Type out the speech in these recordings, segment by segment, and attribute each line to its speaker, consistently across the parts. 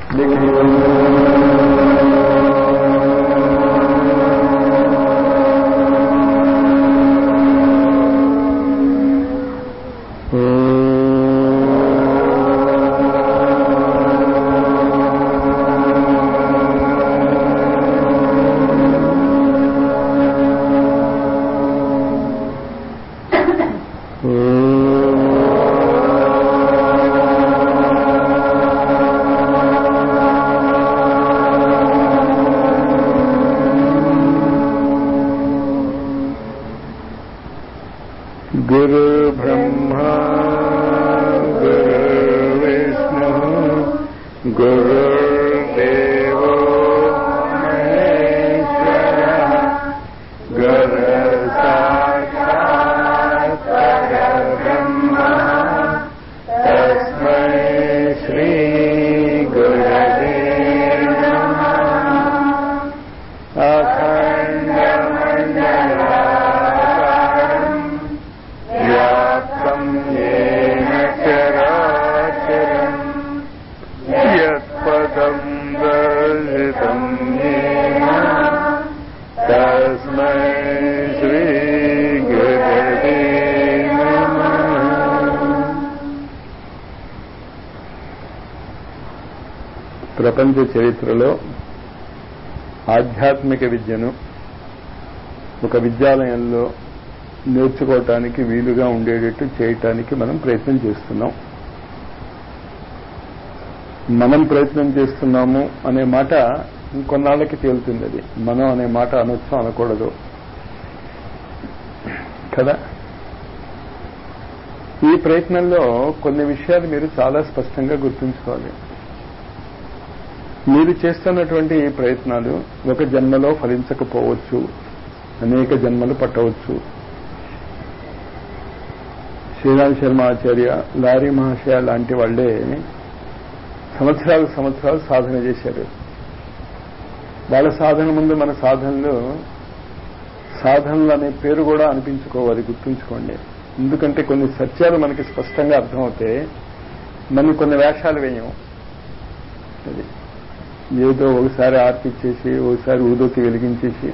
Speaker 1: गुरुर्ब्रह्मा गुरुर्विष्णुः गुरुर्देवो महेश्वरः गुरुसाक्षात् परब्रह्म तस्मै श्रीगुरवे नमः अखण्डमण्डलाकारम् व्याप्तं येन चराचरम् यत्पदं दर्शितं येन तस्मै श्रीगुरवे नमः ప్రపంచ చరిత్రలో ఆధ్యాత్మిక విద్యను ఒక విద్యాలయంలో నేర్చుకోవటానికి వీలుగా ఉండేటట్టు చేయటానికి మనం ప్రయత్నం చేస్తున్నాం మనం ప్రయత్నం చేస్తున్నాము అనే మాట ఇంకొన్నాళ్ళకి తేలుతుంది అది మనం అనే మాట అనొచ్చు అనకూడదు కదా ఈ ప్రయత్నంలో కొన్ని విషయాలు మీరు చాలా స్పష్టంగా గుర్తుంచుకోవాలి మీరు చేస్తున్నటువంటి ఈ ప్రయత్నాలు ఒక జన్మలో ఫలించకపోవచ్చు అనేక జన్మలు పట్టవచ్చు శ్రీరామ్ శర్మ ఆచార్య లారీ మహాశయ లాంటి వాళ్లే సంవత్సరాలు సంవత్సరాలు సాధన చేశారు వాళ్ళ సాధన ముందు మన సాధనలు సాధనలు అనే పేరు కూడా అనిపించుకోవాలి గుర్తుంచుకోండి ఎందుకంటే కొన్ని సత్యాలు మనకి స్పష్టంగా అర్థమవుతే మనం కొన్ని వేషాలు వేయం అది ఏదో ఒకసారి ఆర్పిచ్చేసి ఒకసారి ఊదోకి వెలిగించేసి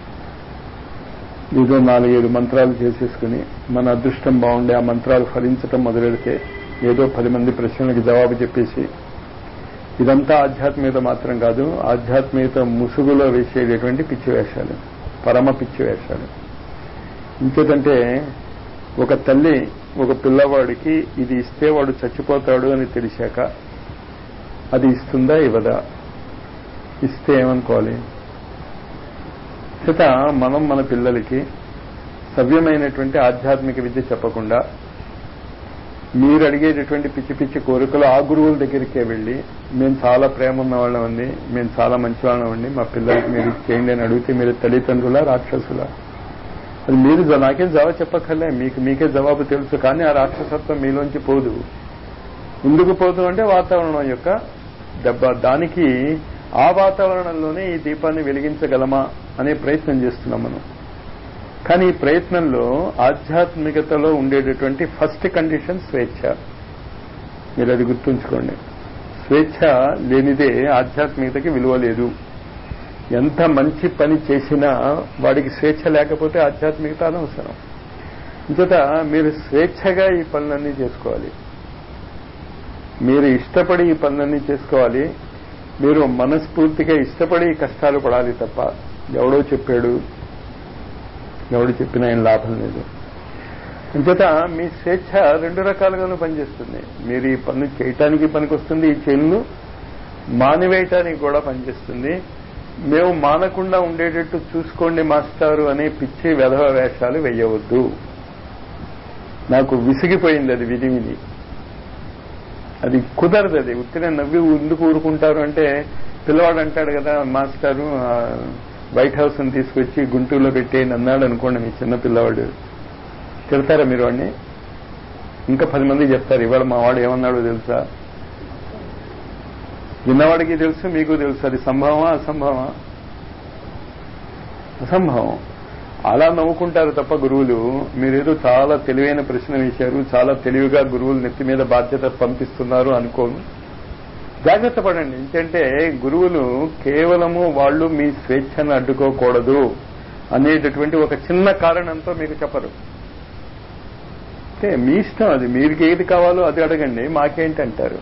Speaker 1: ఏదో నాలుగైదు మంత్రాలు చేసేసుకుని మన అదృష్టం బాగుండే ఆ మంత్రాలు ఫలించటం మొదలెడితే ఏదో పది మంది ప్రశ్నలకు జవాబు చెప్పేసి ఇదంతా ఆధ్యాత్మికత మాత్రం కాదు ఆధ్యాత్మికత ముసుగులో వేసేటటువంటి పిచ్చి వేషాలు పరమ పిచ్చి వేషాలు ఇంకేదంటే ఒక తల్లి ఒక పిల్లవాడికి ఇది ఇస్తే వాడు చచ్చిపోతాడు అని తెలిసాక అది ఇస్తుందా ఇవ్వదా ఇస్తే ఏమనుకోవాలి చేత మనం మన పిల్లలకి సవ్యమైనటువంటి ఆధ్యాత్మిక విద్య చెప్పకుండా మీరు అడిగేటటువంటి పిచ్చి పిచ్చి కోరికలు ఆ గురువుల దగ్గరికే వెళ్ళి మేము చాలా ప్రేమ ఉన్న వాళ్ళం అండి మేము చాలా మంచి వాళ్ళం అండి మా పిల్లలకి మీరు ఇది చేయండి అని అడిగితే మీరు తల్లిదండ్రుల రాక్షసుల అది మీరు జ- నాకేం జవాబు చెప్పక్కర్లే మీకు మీకే జవాబు తెలుసు కానీ ఆ రాక్షసత్వం మీలోంచి పోదు ఎందుకు పోదు అంటే వాతావరణం యొక్క దెబ్బ దానికి ఆ వాతావరణంలోనే ఈ దీపాన్ని వెలిగించగలమా అనే ప్రయత్నం చేస్తున్నాం మనం కానీ ఈ ప్రయత్నంలో ఆధ్యాత్మికతలో ఉండేటటువంటి ఫస్ట్ కండిషన్ స్వేచ్ఛ మీరు అది గుర్తుంచుకోండి స్వేచ్ఛ లేనిదే ఆధ్యాత్మికతకి విలువ లేదు ఎంత మంచి పని చేసినా వాడికి స్వేచ్ఛ లేకపోతే ఆధ్యాత్మికత అనవసరం ఇంకట మీరు స్వేచ్ఛగా ఈ పనులన్నీ చేసుకోవాలి మీరు ఇష్టపడి ఈ పనులన్నీ చేసుకోవాలి మీరు మనస్ఫూర్తిగా ఇష్టపడి ఈ కష్టాలు పడాలి తప్ప ఎవడో చెప్పాడు ఎవడు చెప్పినా ఏం లాభం లేదు అంచేత మీ స్వేచ్ఛ రెండు రకాలుగాను పనిచేస్తుంది మీరు ఈ పనులు చేయటానికి పనికొస్తుంది ఈ చైన్లు మానివేయటానికి కూడా పనిచేస్తుంది మేము మానకుండా ఉండేటట్టు చూసుకోండి మాస్టారు అనే పిచ్చి వెధవ వేషాలు వేయవద్దు నాకు విసిగిపోయింది అది విధి విని అది కుదరదు అది ఉత్తిన నవ్వి ఎందుకు ఊరుకుంటారు అంటే పిల్లవాడు అంటాడు కదా మాస్టారు ఆ, వైట్ హౌస్ ని తీసుకొచ్చి గుంటూరులో పెట్టేయండి అన్నాడు అనుకోండి మీ చిన్న పిల్లవాడు తిడతారా మీరు వాడిని ఇంకా పది మంది చెప్తారు ఇవాళ మా వాడు ఏమన్నాడో తెలుసా విన్నవాడికి తెలుసు మీకు తెలుసు అది సంభవమా అసంభవమా అసంభవం అలా నవ్వుకుంటారు తప్ప గురువులు మీరేదో చాలా తెలివైన ప్రశ్న వేశారు చాలా తెలివిగా గురువులు నెత్తి మీద బాధ్యత పంపిస్తున్నారు అనుకోను జాగ్రత్త పడండి ఎందుకంటే గురువులు కేవలము వాళ్ళు మీ స్వేచ్ఛను అడ్డుకోకూడదు అనేటటువంటి ఒక చిన్న కారణంతో మీకు చెప్పరు అంటే మీ ఇష్టం అది మీకు ఏది కావాలో అది అడగండి మాకేంటి అంటారు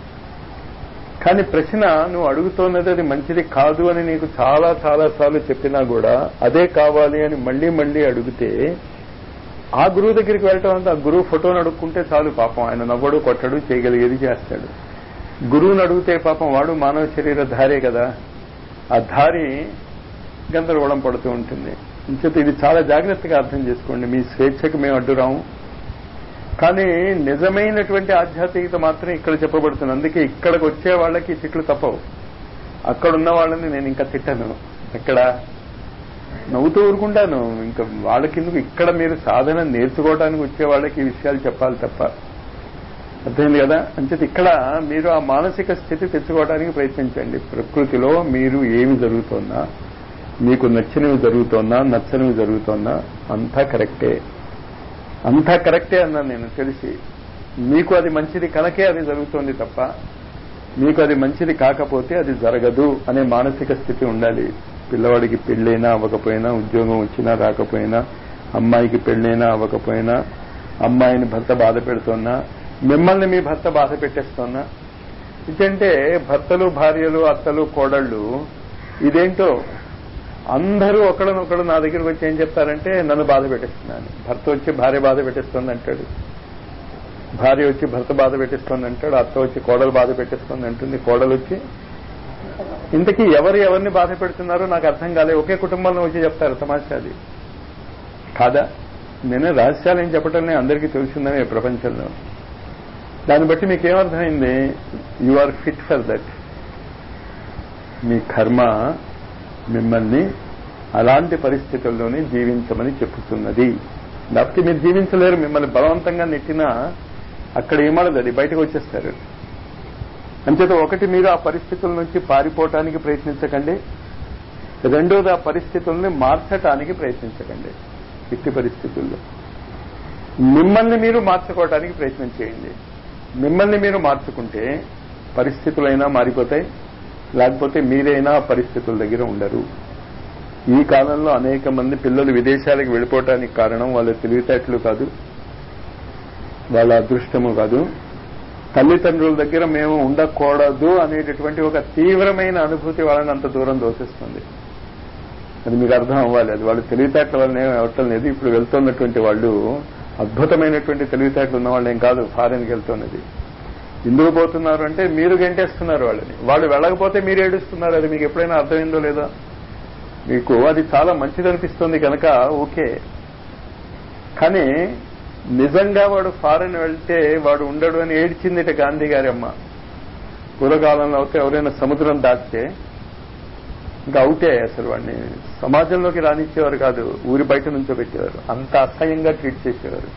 Speaker 1: కానీ ప్రశ్న నువ్వు అడుగుతున్నది అది మంచిది కాదు అని నీకు చాలా చాలా సార్లు చెప్పినా కూడా అదే కావాలి అని మళ్ళీ మళ్ళీ అడిగితే ఆ గురువు దగ్గరికి వెళ్ళటం అంతా ఆ గురువు ఫోటోని అడుక్కుంటే చాలు పాపం ఆయన నవ్వడు కొట్టడు చేయగలిగేది చేస్తాడు గురువుని అడిగితే పాపం వాడు మానవ శరీర ధారే కదా ఆ ధారి గందరగోళం పడుతూ ఉంటుంది ఇంచేత ఇది చాలా జాగ్రత్తగా అర్థం చేసుకోండి మీ స్వేచ్ఛకు మేము అడ్డురాము కానీ నిజమైనటువంటి ఆధ్యాత్మికత మాత్రం ఇక్కడ చెప్పబడుతుంది అందుకే ఇక్కడికి వచ్చే వాళ్ళకి ఈ తిట్లు తప్పవు అక్కడ ఉన్న వాళ్ళని నేను ఇంకా తిట్టను ఎక్కడ నవ్వుతూ ఊరుకుంటాను ఇంకా వాళ్ళకిందుకు ఇక్కడ మీరు సాధన నేర్చుకోవడానికి వచ్చే వాళ్ళకి ఈ విషయాలు చెప్పాలి తప్ప అర్థమైంది కదా అంచేత ఇక్కడ మీరు ఆ మానసిక స్థితి తెచ్చుకోవడానికి ప్రయత్నించండి ప్రకృతిలో మీరు ఏమి జరుగుతోందా మీకు నచ్చినవి జరుగుతోందా నచ్చనివి జరుగుతోందా అంతా కరెక్టే అంతా కరెక్టే అన్నాను నేను తెలిసి మీకు అది మంచిది కనుకే అది జరుగుతోంది తప్ప మీకు అది మంచిది కాకపోతే అది జరగదు అనే మానసిక స్థితి ఉండాలి పిల్లవాడికి పెళ్ళైనా అవ్వకపోయినా ఉద్యోగం వచ్చినా రాకపోయినా అమ్మాయికి పెళ్ళైనా అవ్వకపోయినా అమ్మాయిని భర్త బాధ పెడుతున్నా మిమ్మల్ని మీ భర్త బాధ పెట్టేస్తున్నా ఇదంటే భర్తలు భార్యలు అత్తలు కోడళ్ళు ఇదేంటో అందరూ ఒకళ్ళనొకడు నా దగ్గరికి వచ్చి ఏం చెప్తారంటే నన్ను బాధ పెట్టేస్తున్నాను భర్త వచ్చి భార్య బాధ పెట్టేస్తుంది అంటాడు భార్య వచ్చి భర్త బాధ పెట్టేస్తుంది అంటాడు అత్త వచ్చి కోడలు బాధ పెట్టేస్తుంది అంటుంది కోడలు వచ్చి ఇంతకీ ఎవరు ఎవరిని బాధ పెడుతున్నారో నాకు అర్థం కాలే ఒకే కుటుంబంలో వచ్చి చెప్తారు తమాషా అది కాదా నేను రహస్యాలు ఏం చెప్పటం అందరికీ తెలిసిందని ప్రపంచంలో దాన్ని బట్టి మీకు ఏమర్థమైంది you are fit for that మీ కర్మ మిమ్మల్ని అలాంటి పరిస్థితుల్లోనే జీవించమని చెప్పుతున్నది లేకపోతే మీరు జీవించలేరు మిమ్మల్ని బలవంతంగా నెట్టినా అక్కడ ఏమడదు అది బయటకు వచ్చేస్తారు అంచేత ఒకటి మీరు ఆ పరిస్థితుల నుంచి పారిపోవటానికి ప్రయత్నించకండి రెండోది ఆ పరిస్థితుల్ని మార్చటానికి ప్రయత్నించకండి ఇట్టి పరిస్థితుల్లో మిమ్మల్ని మీరు మార్చుకోవటానికి ప్రయత్నం చేయండి మిమ్మల్ని మీరు మార్చుకుంటే పరిస్థితులైనా మారిపోతాయి లేకపోతే మీరైనా ఆ పరిస్థితుల దగ్గర ఉండరు ఈ కాలంలో అనేక మంది పిల్లలు విదేశాలకు వెళ్ళిపోవటానికి కారణం వాళ్ళ తెలివితేటలు కాదు వాళ్ళ అదృష్టము కాదు తల్లిదండ్రుల దగ్గర మేము ఉండకూడదు అనేటటువంటి ఒక తీవ్రమైన అనుభూతి వాళ్ళని అంత దూరం దోషిస్తుంది అది మీకు అర్థం అవ్వాలి అది వాళ్ళు తెలివితేటల వల్లనే అవటం లేదు ఇప్పుడు వెళ్తున్నటువంటి వాళ్ళు అద్భుతమైనటువంటి తెలివితేటలు ఉన్న వాళ్ళు ఏం కాదు ఫారెన్కి వెళ్తున్నది ఎందుకు పోతున్నారు అంటే మీరు గంటేస్తున్నారు వాళ్ళని వాళ్ళు వెళ్ళకపోతే మీరు ఏడుస్తున్నారు అది మీకు ఎప్పుడైనా అర్థమైందో లేదో మీకు అది చాలా మంచిది అనిపిస్తుంది కనుక ఓకే కానీ నిజంగా వాడు ఫారెన్ వెళ్తే వాడు ఉండడు అని ఏడ్చిందిట గాంధీ గారి అమ్మ పూర్వకాలంలో అయితే ఎవరైనా సముద్రం దాటితే ఇంకా అవుతే అసలు వాడిని సమాజంలోకి రానిచ్చేవారు కాదు ఊరి బయట నుంచో పెట్టేవారు అంత అసహ్యంగా ట్రీట్ చేసేవారు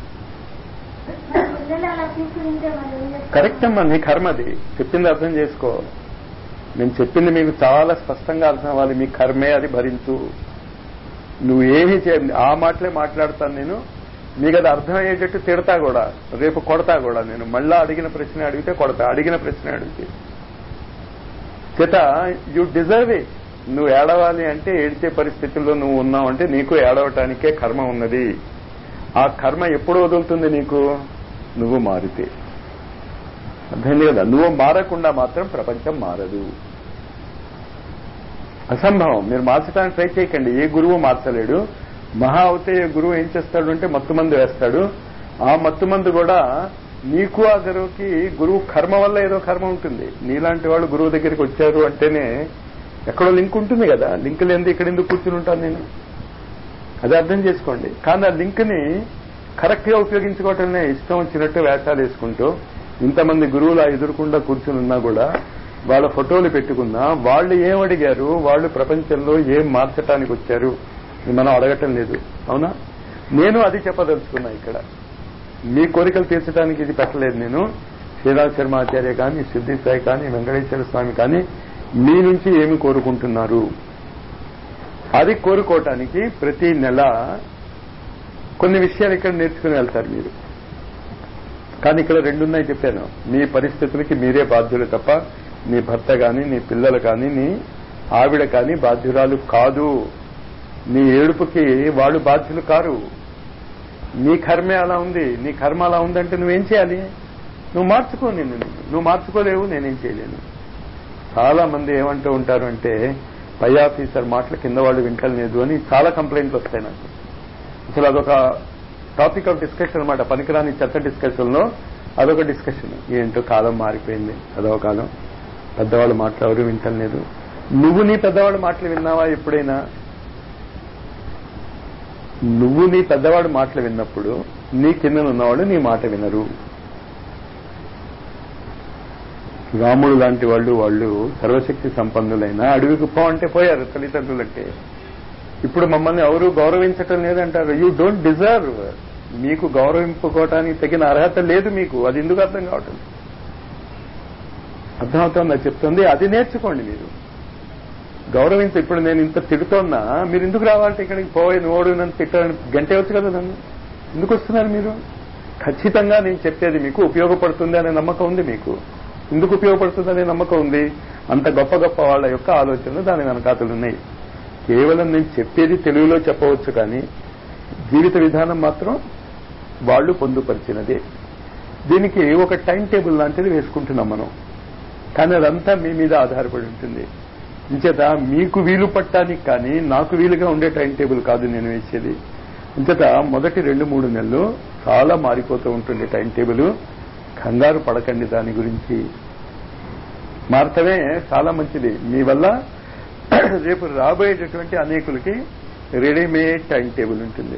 Speaker 2: పిల్లలు అలా తీసుకుంటే మరి ఏం చేస్తారు?
Speaker 1: కరెక్ట్ అమ్మా నీ కర్మ అది చెప్పింది అర్థం చేసుకో నేను చెప్పింది మీకు చాలా స్పష్టంగా అర్థం అవ్వాలి మీ కర్మే అది భరించు నువ్వు ఏమీ చే ఆ మాటలే మాట్లాడతాను నేను మీకు అది అర్థమయ్యేటట్టు తిడతా కూడా రేపు కొడతా కూడా నేను మళ్ళా అడిగిన ప్రశ్న అడిగితే కొడతా అడిగిన ప్రశ్న అడిగితే చేత యు డిజర్వ్ ఇట్ నువ్వు ఏడవాలి అంటే ఏడ్చే పరిస్థితుల్లో నువ్వు ఉన్నావు అంటే నీకు ఏడవటానికే కర్మ ఉన్నది ఆ కర్మ ఎప్పుడు వదులుతుంది నీకు నువ్వు మారితే అర్థమైంది కదా నువ్వు మారకుండా మాత్రం ప్రపంచం మారదు అసంభవం మీరు మార్చడానికి ట్రై చేయకండి ఏ గురువు మార్చలేడు మహా అవుతే ఏ గురువు ఏం చేస్తాడు అంటే మత్తుమందు వేస్తాడు ఆ మత్తుమందు కూడా నీకు ఆ గురువుకి గురువు కర్మ వల్ల ఏదో కర్మ ఉంటుంది నీలాంటి వాళ్ళు గురువు దగ్గరికి వచ్చారు అంటేనే ఎక్కడో లింక్ ఉంటుంది కదా లింక్ లేనిది ఇక్కడ ఎందుకు కూర్చుని ఉంటాను నేను అది అర్థం చేసుకోండి కానీ ఆ లింక్ ని కరెక్ట్ గా ఉపయోగించుకోవటమే ఇష్టం వచ్చినట్టు వేషాలు వేసుకుంటూ ఇంతమంది గురువులు ఆ ఎదురుకుండా కూర్చుని ఉన్నా కూడా వాళ్ళ ఫోటోలు పెట్టుకున్నా వాళ్ళు ఏం అడిగారు వాళ్ళు ప్రపంచంలో ఏం మార్చటానికి వచ్చారు ఇది మనం అడగటం లేదు అవునా నేను అది చెప్పదలుచుకున్నా ఇక్కడ మీ కోరికలు తీర్చడానికి ఇది పెట్టలేదు నేను శ్రీరాజ్ శర్మ ఆచార్య కానీ సిద్ధి సాయి కానీ వెంకటేశ్వర స్వామి కానీ మీ నుంచి ఏమి కోరుకుంటున్నారు అది కోరుకోవటానికి ప్రతి నెల కొన్ని విషయాలు ఇక్కడ నేర్చుకుని వెళ్తారు మీరు కానీ ఇక్కడ రెండున్నాయి చెప్పాను మీ పరిస్థితులకి మీరే బాధ్యులు తప్ప నీ భర్త కానీ నీ పిల్లలు కానీ నీ ఆవిడ కానీ బాధ్యురాలు కాదు నీ ఏడుపుకి వాళ్ళు బాధ్యులు కారు నీ కర్మే అలా ఉంది నీ కర్మ అలా ఉందంటే నువ్వేం చేయాలి నువ్వు మార్చుకో నిన్ను నువ్వు. నువ్వు మార్చుకోలేవు నేనేం చేయలేను చాలా మంది ఏమంటూ ఉంటారు అంటే పై ఆఫీసర్ మాటలు కింద వాళ్ళు వింటలేదు అని చాలా కంప్లైంట్లు వస్తాయి నాకు అసలు అదొక టాపిక్ ఆఫ్ డిస్కషన్ అనమాట పనికిరాని చెత్త డిస్కషన్ లో అదొక డిస్కషన్ ఏంటో కాలం మారిపోయింది అదొక కాలం పెద్దవాళ్ళు మాటలు ఎవరు వింటలేదు నువ్వు నీ పెద్దవాళ్ళ మాటలు విన్నావా ఎప్పుడైనా నువ్వు నీ పెద్దవాడు మాటలు విన్నప్పుడు నీ కింద ఉన్నవాళ్ళు నీ మాట వినరు రాముడు లాంటి వాళ్ళు వాళ్ళు సర్వశక్తి సంపన్నులైన అడవికి పో అంటే పోయారు తల్లిదండ్రులంటే ఇప్పుడు మమ్మల్ని ఎవరు గౌరవించటం లేదంటారు యూ డోంట్ డిజర్వ్ మీకు గౌరవింపుకోవటానికి తగిన అర్హత లేదు మీకు అది ఎందుకు అర్థం కావటం అర్థమవుతుందా చెప్తుంది అది నేర్చుకోండి మీరు గౌరవించ ఇప్పుడు నేను ఇంత తిడుతోన్నా మీరు ఎందుకు రావాలంటే ఇక్కడికి పోయి ఓడు నన్ను తిట్టాలని గంటే వచ్చు కదా నన్ను ఎందుకు వస్తున్నారు మీరు ఖచ్చితంగా నేను చెప్పేది మీకు ఉపయోగపడుతుంది అనే నమ్మకం ఉంది మీకు ఎందుకు ఉపయోగపడుతుంది అనే నమ్మకం ఉంది అంత గొప్ప గొప్ప వాళ్ళ యొక్క ఆలోచనలు దాని వెనకాతలు ఉన్నాయి కేవలం నేను చెప్పేది తెలుగులో చెప్పవచ్చు కానీ జీవిత విధానం మాత్రం వాళ్ళు పొందుపరిచినదే దీనికి ఒక టైం టేబుల్ లాంటిది వేసుకుంటున్నాం మనం కానీ అదంతా మీ మీద ఆధారపడి ఉంటుంది ఇంచేత మీకు వీలు పట్టానికి కానీ నాకు వీలుగా ఉండే టైం టేబుల్ కాదు నేను వేసేది ఇంచేత మొదటి రెండు మూడు నెలలు చాలా మారిపోతూ ఉంటుంది టైం టేబుల్ కంగారు పడకండి దాని గురించి మార్చమే చాలా మంచిది మీ వల్ల రేపు రాబోయేటటువంటి అనేకులకి రెడీమేడ్ టైం టేబుల్ ఉంటుంది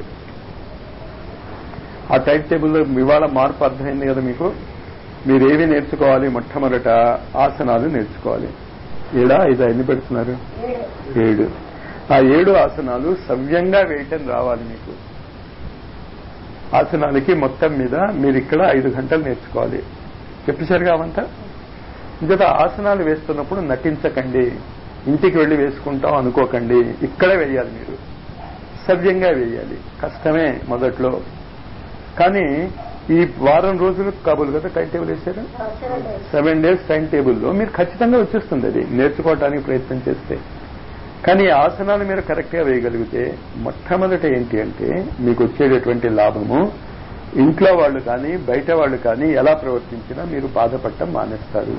Speaker 1: ఆ టైం టేబుల్లో ఇవాళ మార్పు అర్థమైంది కదా మీకు మీరేవి నేర్చుకోవాలి మొట్టమొదట ఆసనాలు నేర్చుకోవాలి ఏడా ఐదా ఎన్ని పెడుతున్నారు ఏడు ఆ ఏడు ఆసనాలు సవ్యంగా వేయటం రావాలి మీకు ఆసనాలకి మొత్తం మీద మీరు ఇక్కడ ఐదు గంటలు నేర్చుకోవాలి చెప్పేశారు కావంతా ఇంకా ఆసనాలు వేస్తున్నప్పుడు నటించకండి ఇంటికి వెళ్లి వేసుకుంటాం అనుకోకండి ఇక్కడే వేయాలి మీరు సవ్యంగా వేయాలి కష్టమే మొదట్లో కానీ ఈ వారం రోజులు కాబోలు కదా టైం టేబుల్ వేశారు సెవెన్ డేస్ టైం టేబుల్లో మీరు ఖచ్చితంగా వచ్చేస్తుంది అది నేర్చుకోవడానికి ప్రయత్నం చేస్తే కానీ ఈ ఆసనాలు మీరు కరెక్ట్ గా వేయగలిగితే మొట్టమొదట ఏంటి అంటే మీకు వచ్చేటటువంటి లాభము ఇంట్లో వాళ్ళు కానీ బయట వాళ్ళు కానీ ఎలా ప్రవర్తించినా మీరు బాధపడటం మానేస్తారు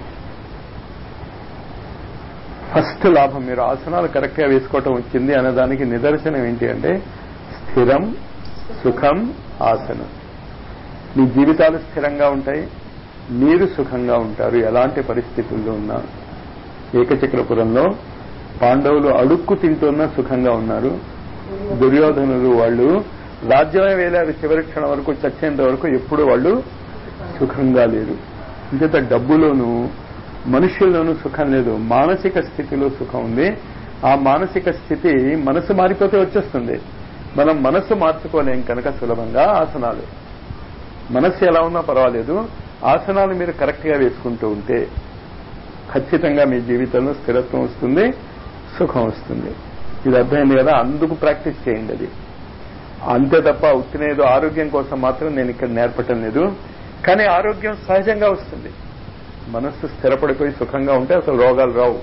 Speaker 1: ఫస్ట్ లాభం మీరు ఆసనాలు కరెక్ట్ గా వేసుకోవటం వచ్చింది అన్నదానికి నిదర్శనం ఏంటి అంటే స్థిరం సుఖం ఆసనం మీ జీవితాలు స్థిరంగా ఉంటాయి మీరు సుఖంగా ఉంటారు ఎలాంటి పరిస్థితుల్లో ఉన్నా ఏకచక్రపురంలో పాండవులు అడుక్కు తింటున్నా సుఖంగా ఉన్నారు దుర్యోధనులు వాళ్ళు రాజ్యమే వేలారు చివరి క్షణం వరకు చచ్చేంత వరకు ఎప్పుడు వాళ్ళు సుఖంగా లేరు ఇంకేత డబ్బులోనూ మనుష్యుల్లోనూ సుఖం లేదు మానసిక స్థితిలో సుఖం ఉంది ఆ మానసిక స్థితి మనసు మారిపోతే వచ్చేస్తుంది మనం మనస్సు మార్చుకోలేం కనుక సులభంగా ఆసనాలు మనస్సు ఎలా ఉన్నా పర్వాలేదు ఆసనాలు మీరు కరెక్ట్ గా వేసుకుంటూ ఉంటే ఖచ్చితంగా మీ జీవితంలో స్థిరత్వం వస్తుంది సుఖం వస్తుంది ఇది అర్థమైంది కదా అందుకు ప్రాక్టీస్ చేయండి అది అంతే తప్ప ఉత్తినేదో ఆరోగ్యం కోసం మాత్రం నేను ఇక్కడ నేర్పటం లేదు కానీ ఆరోగ్యం సహజంగా వస్తుంది మనస్సు స్థిరపడిపోయి సుఖంగా ఉంటే అసలు రోగాలు రావు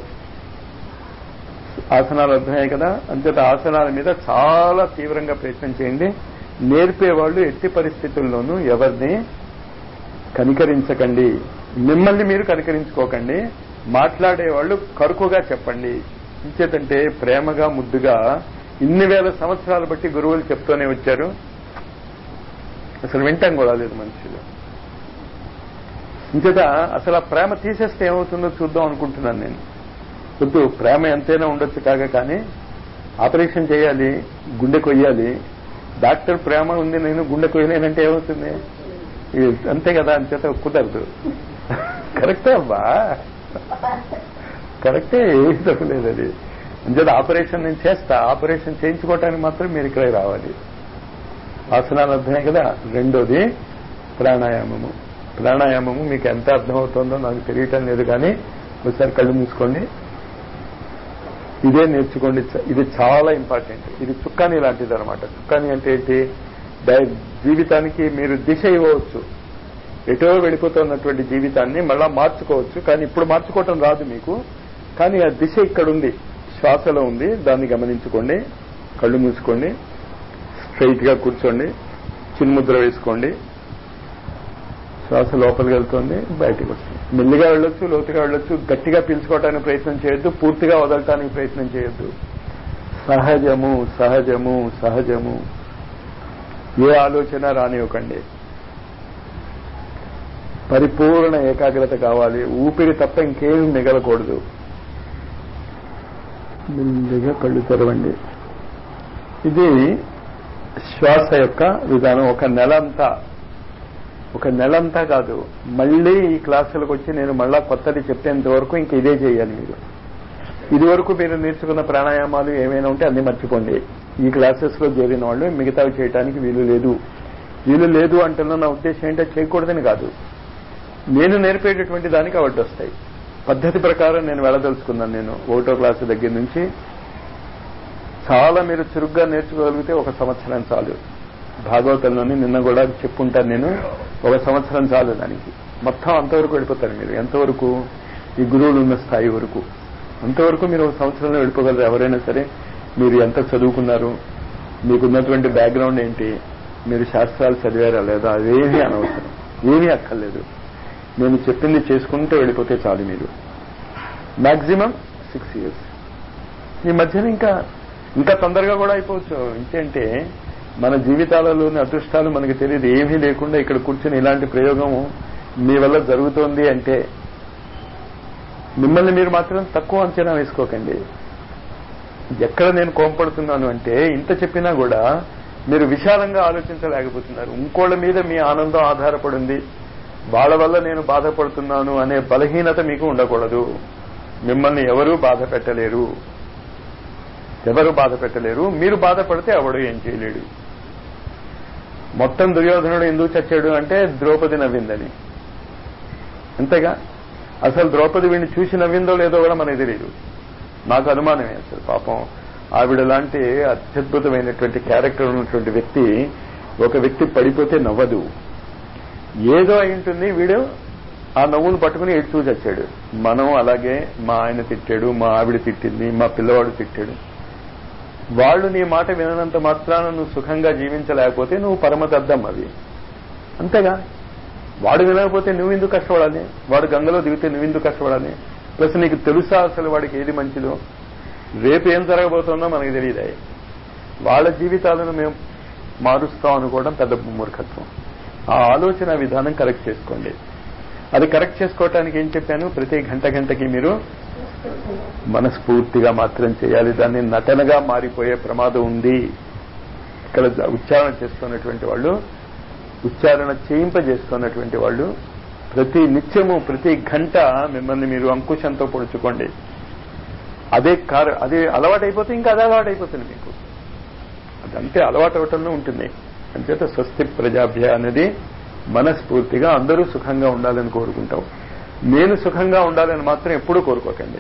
Speaker 1: ఆసనాలు అర్థమయ్యాయి కదా అంతేత ఆసనాల మీద చాలా తీవ్రంగా ప్రయత్నం చేయండి నేర్పేవాళ్ళు ఎట్టి పరిస్థితుల్లోనూ ఎవరిని కనికరించకండి మిమ్మల్ని మీరు కనికరించుకోకండి మాట్లాడేవాళ్ళు కరుకుగా చెప్పండి ఇంచేతంటే ప్రేమగా ముద్దుగా ఇన్ని వేల సంవత్సరాలు బట్టి గురువులు చెప్తూనే వచ్చారు అసలు వింటాం కూడా లేదు మనుషులు ఇంచేత అసలు ఆ ప్రేమ తీసేస్తే ఏమవుతుందో చూద్దాం అనుకుంటున్నాను నేను వద్దు ప్రేమ ఎంతైనా ఉండొచ్చు కాక కానీ ఆపరేషన్ చేయాలి గుండె కొయ్యాలి డాక్టర్ ప్రేమ ఉంది నేను గుండె కొయ్యలేనంటే ఏమవుతుంది ఇది అంతే కదా అంచేత కుదరదు కరెక్టే అబ్బా కరెక్టే ఏమీ తప్పలేదు అది అంచేత ఆపరేషన్ నేను చేస్తా ఆపరేషన్ చేయించుకోవటానికి మాత్రం మీరు ఇక్కడికి రావాలి ఆసనాలు అర్థమే కదా రెండోది ప్రాణాయామము ప్రాణాయామము మీకు ఎంత అర్థమవుతుందో నాకు తెలియటం లేదు కానీ ఒకసారి కళ్ళు మూసుకోండి ఇదే నేర్చుకోండి ఇది చాలా ఇంపార్టెంట్ ఇది చుక్కాని లాంటిది అనమాట చుక్కాని అంటే ఏంటి డై- జీవితానికి మీరు దిశ ఇవ్వవచ్చు ఎటో వెళ్ళిపోతున్నటువంటి జీవితాన్ని మళ్ళా మార్చుకోవచ్చు కానీ ఇప్పుడు మార్చుకోవటం రాదు మీకు కానీ ఆ దిశ ఇక్కడ ఉంది శ్వాసలో ఉంది దాన్ని గమనించుకోండి కళ్ళు మూసుకోండి స్ట్రైట్ గా కూర్చోండి చిన్ముద్ర వేసుకోండి శ్వాస లోపలికి వెళ్తుంది బయటికి వస్తుంది మెల్లిగా వెళ్ళొచ్చు లోతుగా వెళ్ళొచ్చు గట్టిగా పీల్చుకోవడానికి ప్రయత్నం చేయొద్దు పూర్తిగా వదలటానికి ప్రయత్నం చేయొద్దు సహజము సహజము సహజము ఏ ఆలోచన రానివ్వకండి పరిపూర్ణ ఏకాగ్రత కావాలి ఊపిరి తప్ప ఇంకేం మిగలకూడదు మెల్లిగా కళ్ళు తెరవండి ఇది శ్వాస యొక్క విధానం ఒక నెల అంతా ఒక నెలంతా కాదు మళ్ళీ ఈ క్లాసులకు వచ్చి నేను మళ్ళా కొత్తది చెప్పేంత వరకు ఇంక ఇదే చేయాలి మీరు ఇది వరకు మీరు నేర్చుకున్న ప్రాణాయామాలు ఏమైనా ఉంటే అన్ని మర్చిపోండి ఈ క్లాసెస్ లో చేరిన వాళ్ళు మిగతావి చేయడానికి వీలు లేదు వీలు లేదు అంటున్న నా ఉద్దేశం ఏంటో చేయకూడదని కాదు నేను నేర్పేటటువంటి దానికి అవార్డు వస్తాయి పద్ధతి ప్రకారం నేను వెళ్ళదలుచుకున్నాను నేను ఒకటో క్లాసు దగ్గర నుంచి చాలా మీరు చురుగ్గా నేర్చుకోగలిగితే ఒక సంవత్సరం చాలు భాగవతంలోని నిన్న కూడా చెప్పుంటాను నేను ఒక సంవత్సరం చాలు దానికి మొత్తం అంతవరకు వెళ్ళిపోతారు మీరు ఎంతవరకు ఈ గురువులు ఉన్న స్థాయి వరకు అంతవరకు మీరు ఒక సంవత్సరంలో వెళ్ళిపోగలరు ఎవరైనా సరే మీరు ఎంత చదువుకున్నారు మీకున్నటువంటి బ్యాక్గ్రౌండ్ ఏంటి మీరు శాస్త్రాలు చదివారా లేదా అవేమీ అనవసరం ఏమీ అక్కర్లేదు నేను చెప్పింది చేసుకుంటూ వెళ్ళిపోతే చాలు మీరు మాక్సిమం సిక్స్ ఇయర్స్ ఈ మధ్యన ఇంకా ఇంకా తొందరగా కూడా అయిపోవచ్చు ఇంకేంటే మన జీవితాలలోని అదృష్టాలు మనకి తెలియదు ఏమీ లేకుండా ఇక్కడ కూర్చొని ఇలాంటి ప్రయోగం మీ వల్ల జరుగుతోంది అంటే మిమ్మల్ని మీరు మాత్రం తక్కువ అంచనా వేసుకోకండి ఎక్కడ నేను కోంపడుతున్నాను అంటే ఇంత చెప్పినా కూడా మీరు విశాలంగా ఆలోచించలేకపోతున్నారు ఇంకోళ్ళ మీద మీ ఆనందం ఆధారపడింది వాళ్ళ వల్ల నేను బాధపడుతున్నాను అనే బలహీనత మీకు ఉండకూడదు మిమ్మల్ని ఎవరూ బాధ పెట్టలేరు ఎవరు బాధ పెట్టలేరు మీరు బాధపడితే ఎవడు ఏం చేయలేడు మొత్తం దుర్యోధనుడు ఎందుకు చచ్చాడు అంటే ద్రౌపది నవ్విందని అంతేగా అసలు ద్రౌపది వీడిని చూసి నవ్విందో లేదో కూడా మనకి తెలియదు నాకు అనుమానమే అసలు పాపం ఆవిడ లాంటి అత్యద్భుతమైనటువంటి క్యారెక్టర్ ఉన్నటువంటి వ్యక్తి ఒక వ్యక్తి పడిపోతే నవ్వదు ఏదో అయి ఉంటుంది వీడు ఆ నవ్వును పట్టుకుని ఏడ్చూ చచ్చాడు మనం అలాగే మా ఆయన తిట్టాడు మా ఆవిడ తిట్టింది మా పిల్లవాడు తిట్టాడు వాళ్ళు నీ మాట విననంత మాత్రాన నువ్వు సుఖంగా జీవించలేకపోతే నువ్వు పరమతద్దం అవి అంతేగా వాడు వినకపోతే నువ్వు ఎందుకు కష్టపడాలి వాడు గంగలో దిగితే నువ్వు ఎందుకు కష్టపడాలి ప్లస్ నీకు తెలుసా అసలు వాడికి ఏది మంచిదో రేపు ఏం జరగబోతుందో మనకి తెలియదు వాళ్ళ జీవితాలను మేము మారుస్తాం అనుకోవడం పెద్ద మూర్ఖత్వం ఆ ఆలోచన విధానం కరెక్ట్ చేసుకోండి అది కరెక్ట్ చేసుకోవటానికి ఏం చెప్పాను ప్రతి గంట గంటకి మీరు మనస్ఫూర్తిగా మాత్రం చేయాలి దాన్ని నటనగా మారిపోయే ప్రమాదం ఉంది ఇక్కడ ఉచ్చారణ చేస్తున్నటువంటి వాళ్ళు ఉచ్చారణ చేయింపజేస్తున్నటువంటి వాళ్ళు ప్రతి నిత్యము ప్రతి గంట మిమ్మల్ని మీరు అంకుశంతో పొడుచుకోండి అదే కారు అదే అలవాటు అయిపోతే ఇంకా అదే అలవాటు అయిపోతుంది మీకు అదంతే అలవాటు అవటంలో ఉంటుంది అంచేత స్వస్తి ప్రజాభ్య అనేది మనస్ఫూర్తిగా అందరూ సుఖంగా ఉండాలని కోరుకుంటాం నేను సుఖంగా ఉండాలని మాత్రం ఎప్పుడూ కోరుకోకండి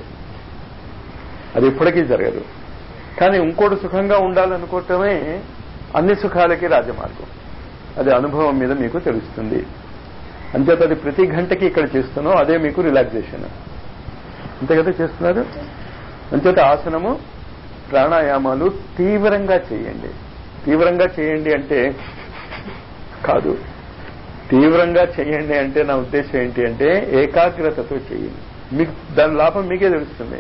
Speaker 1: అది ఎప్పటికీ జరగదు కానీ ఇంకోటి సుఖంగా ఉండాలనుకోవటమే అన్ని సుఖాలకి రాజమార్గం అది అనుభవం మీద మీకు తెలుస్తుంది అంచేత అది ప్రతి గంటకి ఇక్కడ చేస్తున్నాం అదే మీకు రిలాక్సేషన్ అంతే కదా చేస్తున్నారు అంచేత ఆసనము ప్రాణాయామాలు తీవ్రంగా చేయండి తీవ్రంగా చేయండి అంటే కాదు తీవ్రంగా చేయండి అంటే నా ఉద్దేశం ఏంటి అంటే ఏకాగ్రతతో చేయండి మీకు దాని లాభం మీకే తెలుస్తుంది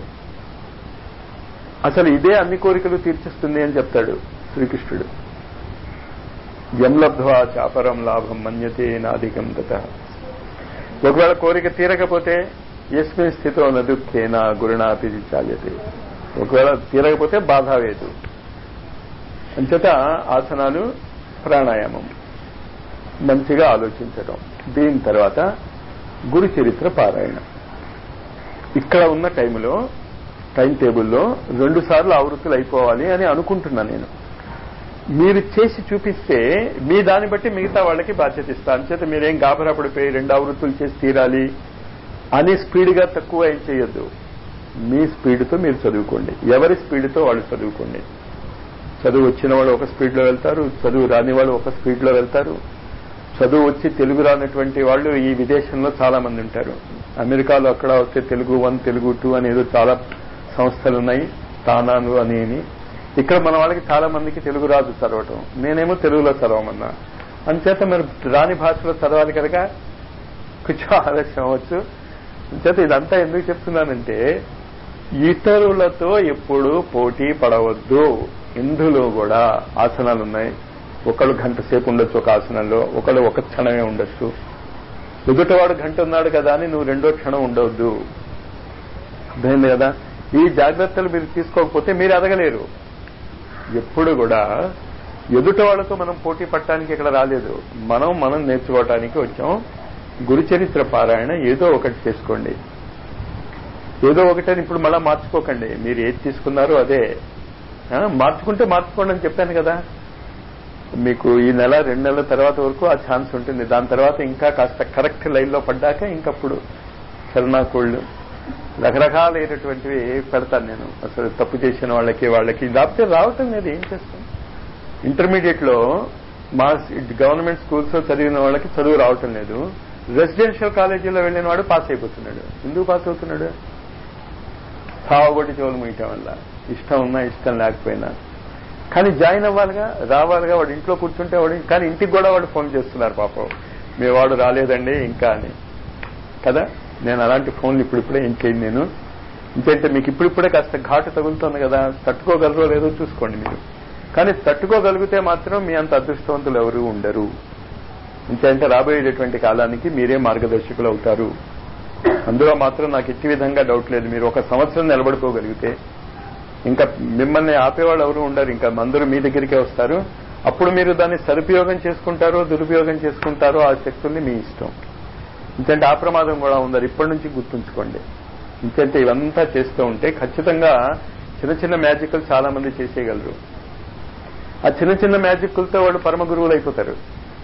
Speaker 1: అసలు ఇదే అన్ని కోరికలు తీర్చిస్తుంది అని చెప్తాడు శ్రీకృష్ణుడు యం లబ్ధ్వా చాపరం లాభం మన్యతే నాధికం తత ఒకవేళ కోరిక తీరకపోతే ఎస్మిన్ స్థితో నదుఃఖేన గురుణాపి చాల్యతే ఒకవేళ తీరకపోతే బాధ వేదు అంచేత ఆసనాలు ప్రాణాయామం మంచిగా ఆలోచించడం దీని తర్వాత గురు చరిత్ర పారాయణ ఇక్కడ ఉన్న టైంలో టైం టేబుల్లో రెండు సార్లు ఆవృత్తులు అయిపోవాలి అని అనుకుంటున్నా నేను మీరు చేసి చూపిస్తే మీ దాన్ని బట్టి మిగతా వాళ్ళకి బాధ్యత ఇస్తా అంచేత మీరేం గాబరా పడిపోయి రెండు ఆవృత్తులు చేసి తీరాలి అని స్పీడ్గా తక్కువ ఏం చేయొద్దు మీ స్పీడ్తో మీరు చదువుకోండి ఎవరి స్పీడ్తో వాళ్ళు చదువుకోండి చదువు వచ్చిన వాళ్ళు ఒక స్పీడ్లో వెళ్తారు చదువు రాని వాళ్ళు ఒక స్పీడ్లో వెళ్తారు చదువు వచ్చి తెలుగు రానటువంటి వాళ్ళు ఈ విదేశంలో చాలా మంది ఉంటారు అమెరికాలో అక్కడ వస్తే తెలుగు వన్ తెలుగు టూ అనేదో చాలా సంస్థలు ఉన్నాయి తానాలు అని అని. ఇక్కడ మన వాళ్ళకి చాలా మందికి తెలుగు రాదు చదవటం నేనేమో తెలుగులో చదవమన్నా అంచేత మరి రాని భాషలో చదవాలి కనుక కొంచెం ఆలస్యం అవ్వచ్చు అంచేత ఇదంతా ఎందుకు చెప్తున్నానంటే ఇతరులతో ఎప్పుడు పోటీ పడవద్దు ఇందులో కూడా ఆసనాలు ఉన్నాయి ఒకళ్ళు గంట సేపు ఉండొచ్చు ఒక ఆసనంలో ఒకళ్ళు ఒక క్షణమే ఉండొచ్చు ఎదుటివాడు గంట ఉన్నాడు కదా అని నువ్వు రెండో క్షణం ఉండవద్దు అర్థమైంది కదా ఈ జాగ్రత్తలు మీరు తీసుకోకపోతే మీరు ఎదగలేరు ఎప్పుడు కూడా ఎదుటి వాళ్ళతో మనం పోటీ పట్టడానికి ఇక్కడ రాలేదు మనం మనం నేర్చుకోవటానికి వచ్చాం గురుచరిత్ర పారాయణ ఏదో ఒకటి చేసుకోండి ఏదో ఒకటని ఇప్పుడు మళ్ళా మార్చుకోకండి మీరు ఏది తీసుకున్నారో అదే ఆ, మార్చుకుంటే మార్చుకోండి అని చెప్పాను కదా మీకు ఈ నెల రెండు నెలల తర్వాత వరకు ఆ ఛాన్స్ ఉంటుంది దాని తర్వాత ఇంకా కాస్త కరెక్ట్ లైన్లో పడ్డాక ఇంకప్పుడు శరణాకోళ్ళు రకరకాలైనటువంటివి పెడతాను నేను అసలు తప్పు చేసిన వాళ్ళకి వాళ్ళకి లేకపోతే రావటం లేదు ఏం చేస్తాం ఇంటర్మీడియట్ లో మా గవర్నమెంట్ స్కూల్స్ లో చదివిన వాళ్ళకి చదువు రావటం లేదు రెసిడెన్షియల్ కాలేజీలో వెళ్ళిన వాడు పాస్ అయిపోతున్నాడు ఎందుకు పాస్ అవుతున్నాడు సావగొట్టి చెవులు ముయటం వల్ల ఇష్టం ఉన్నా ఇష్టం లేకపోయినా కానీ జాయిన్ అవ్వాలిగా రావాలిగా వాడు ఇంట్లో కూర్చుంటే వాడు కానీ ఇంటికి కూడా వాడు ఫోన్ చేస్తున్నారు పాపం మీ వాడు రాలేదండి ఇంకా అని కదా నేను అలాంటి ఫోన్లు ఇప్పుడిప్పుడే ఏం చేయను నేను ఇంకేంటే మీకు ఇప్పుడిప్పుడే కాస్త ఘాటు తగులుతోంది కదా తట్టుకోగలరో లేదో చూసుకోండి మీరు కానీ తట్టుకోగలిగితే మాత్రం మీ అంత అదృష్టవంతులు ఎవరు ఉండరు ఇంకేంటే రాబోయేటటువంటి కాలానికి మీరే మార్గదర్శకులు అవుతారు అందులో మాత్రం నాకు ఎట్టి విధంగా డౌట్ లేదు మీరు ఒక సంవత్సరం నిలబడుకోగలిగితే ఇంకా మిమ్మల్ని ఆపేవాళ్ళు ఎవరు ఉండరు ఇంకా అందరూ మీ దగ్గరికే వస్తారు అప్పుడు మీరు దాన్ని సదుపయోగం చేసుకుంటారో దురుపయోగం చేసుకుంటారో ఆ శక్తుల్ని మీ ఇష్టం ఇంకంటే ఆ ప్రమాదం కూడా ఉందని ఇప్పటి నుంచి గుర్తుంచుకోండి ఇంకంటే ఇవంతా చేస్తూ ఉంటే ఖచ్చితంగా చిన్న చిన్న మ్యాజిక్లు చాలా మంది చేసేయగలరు ఆ చిన్న చిన్న మ్యాజిక్లతో వాళ్ళు పరమ గురువులు అయిపోతారు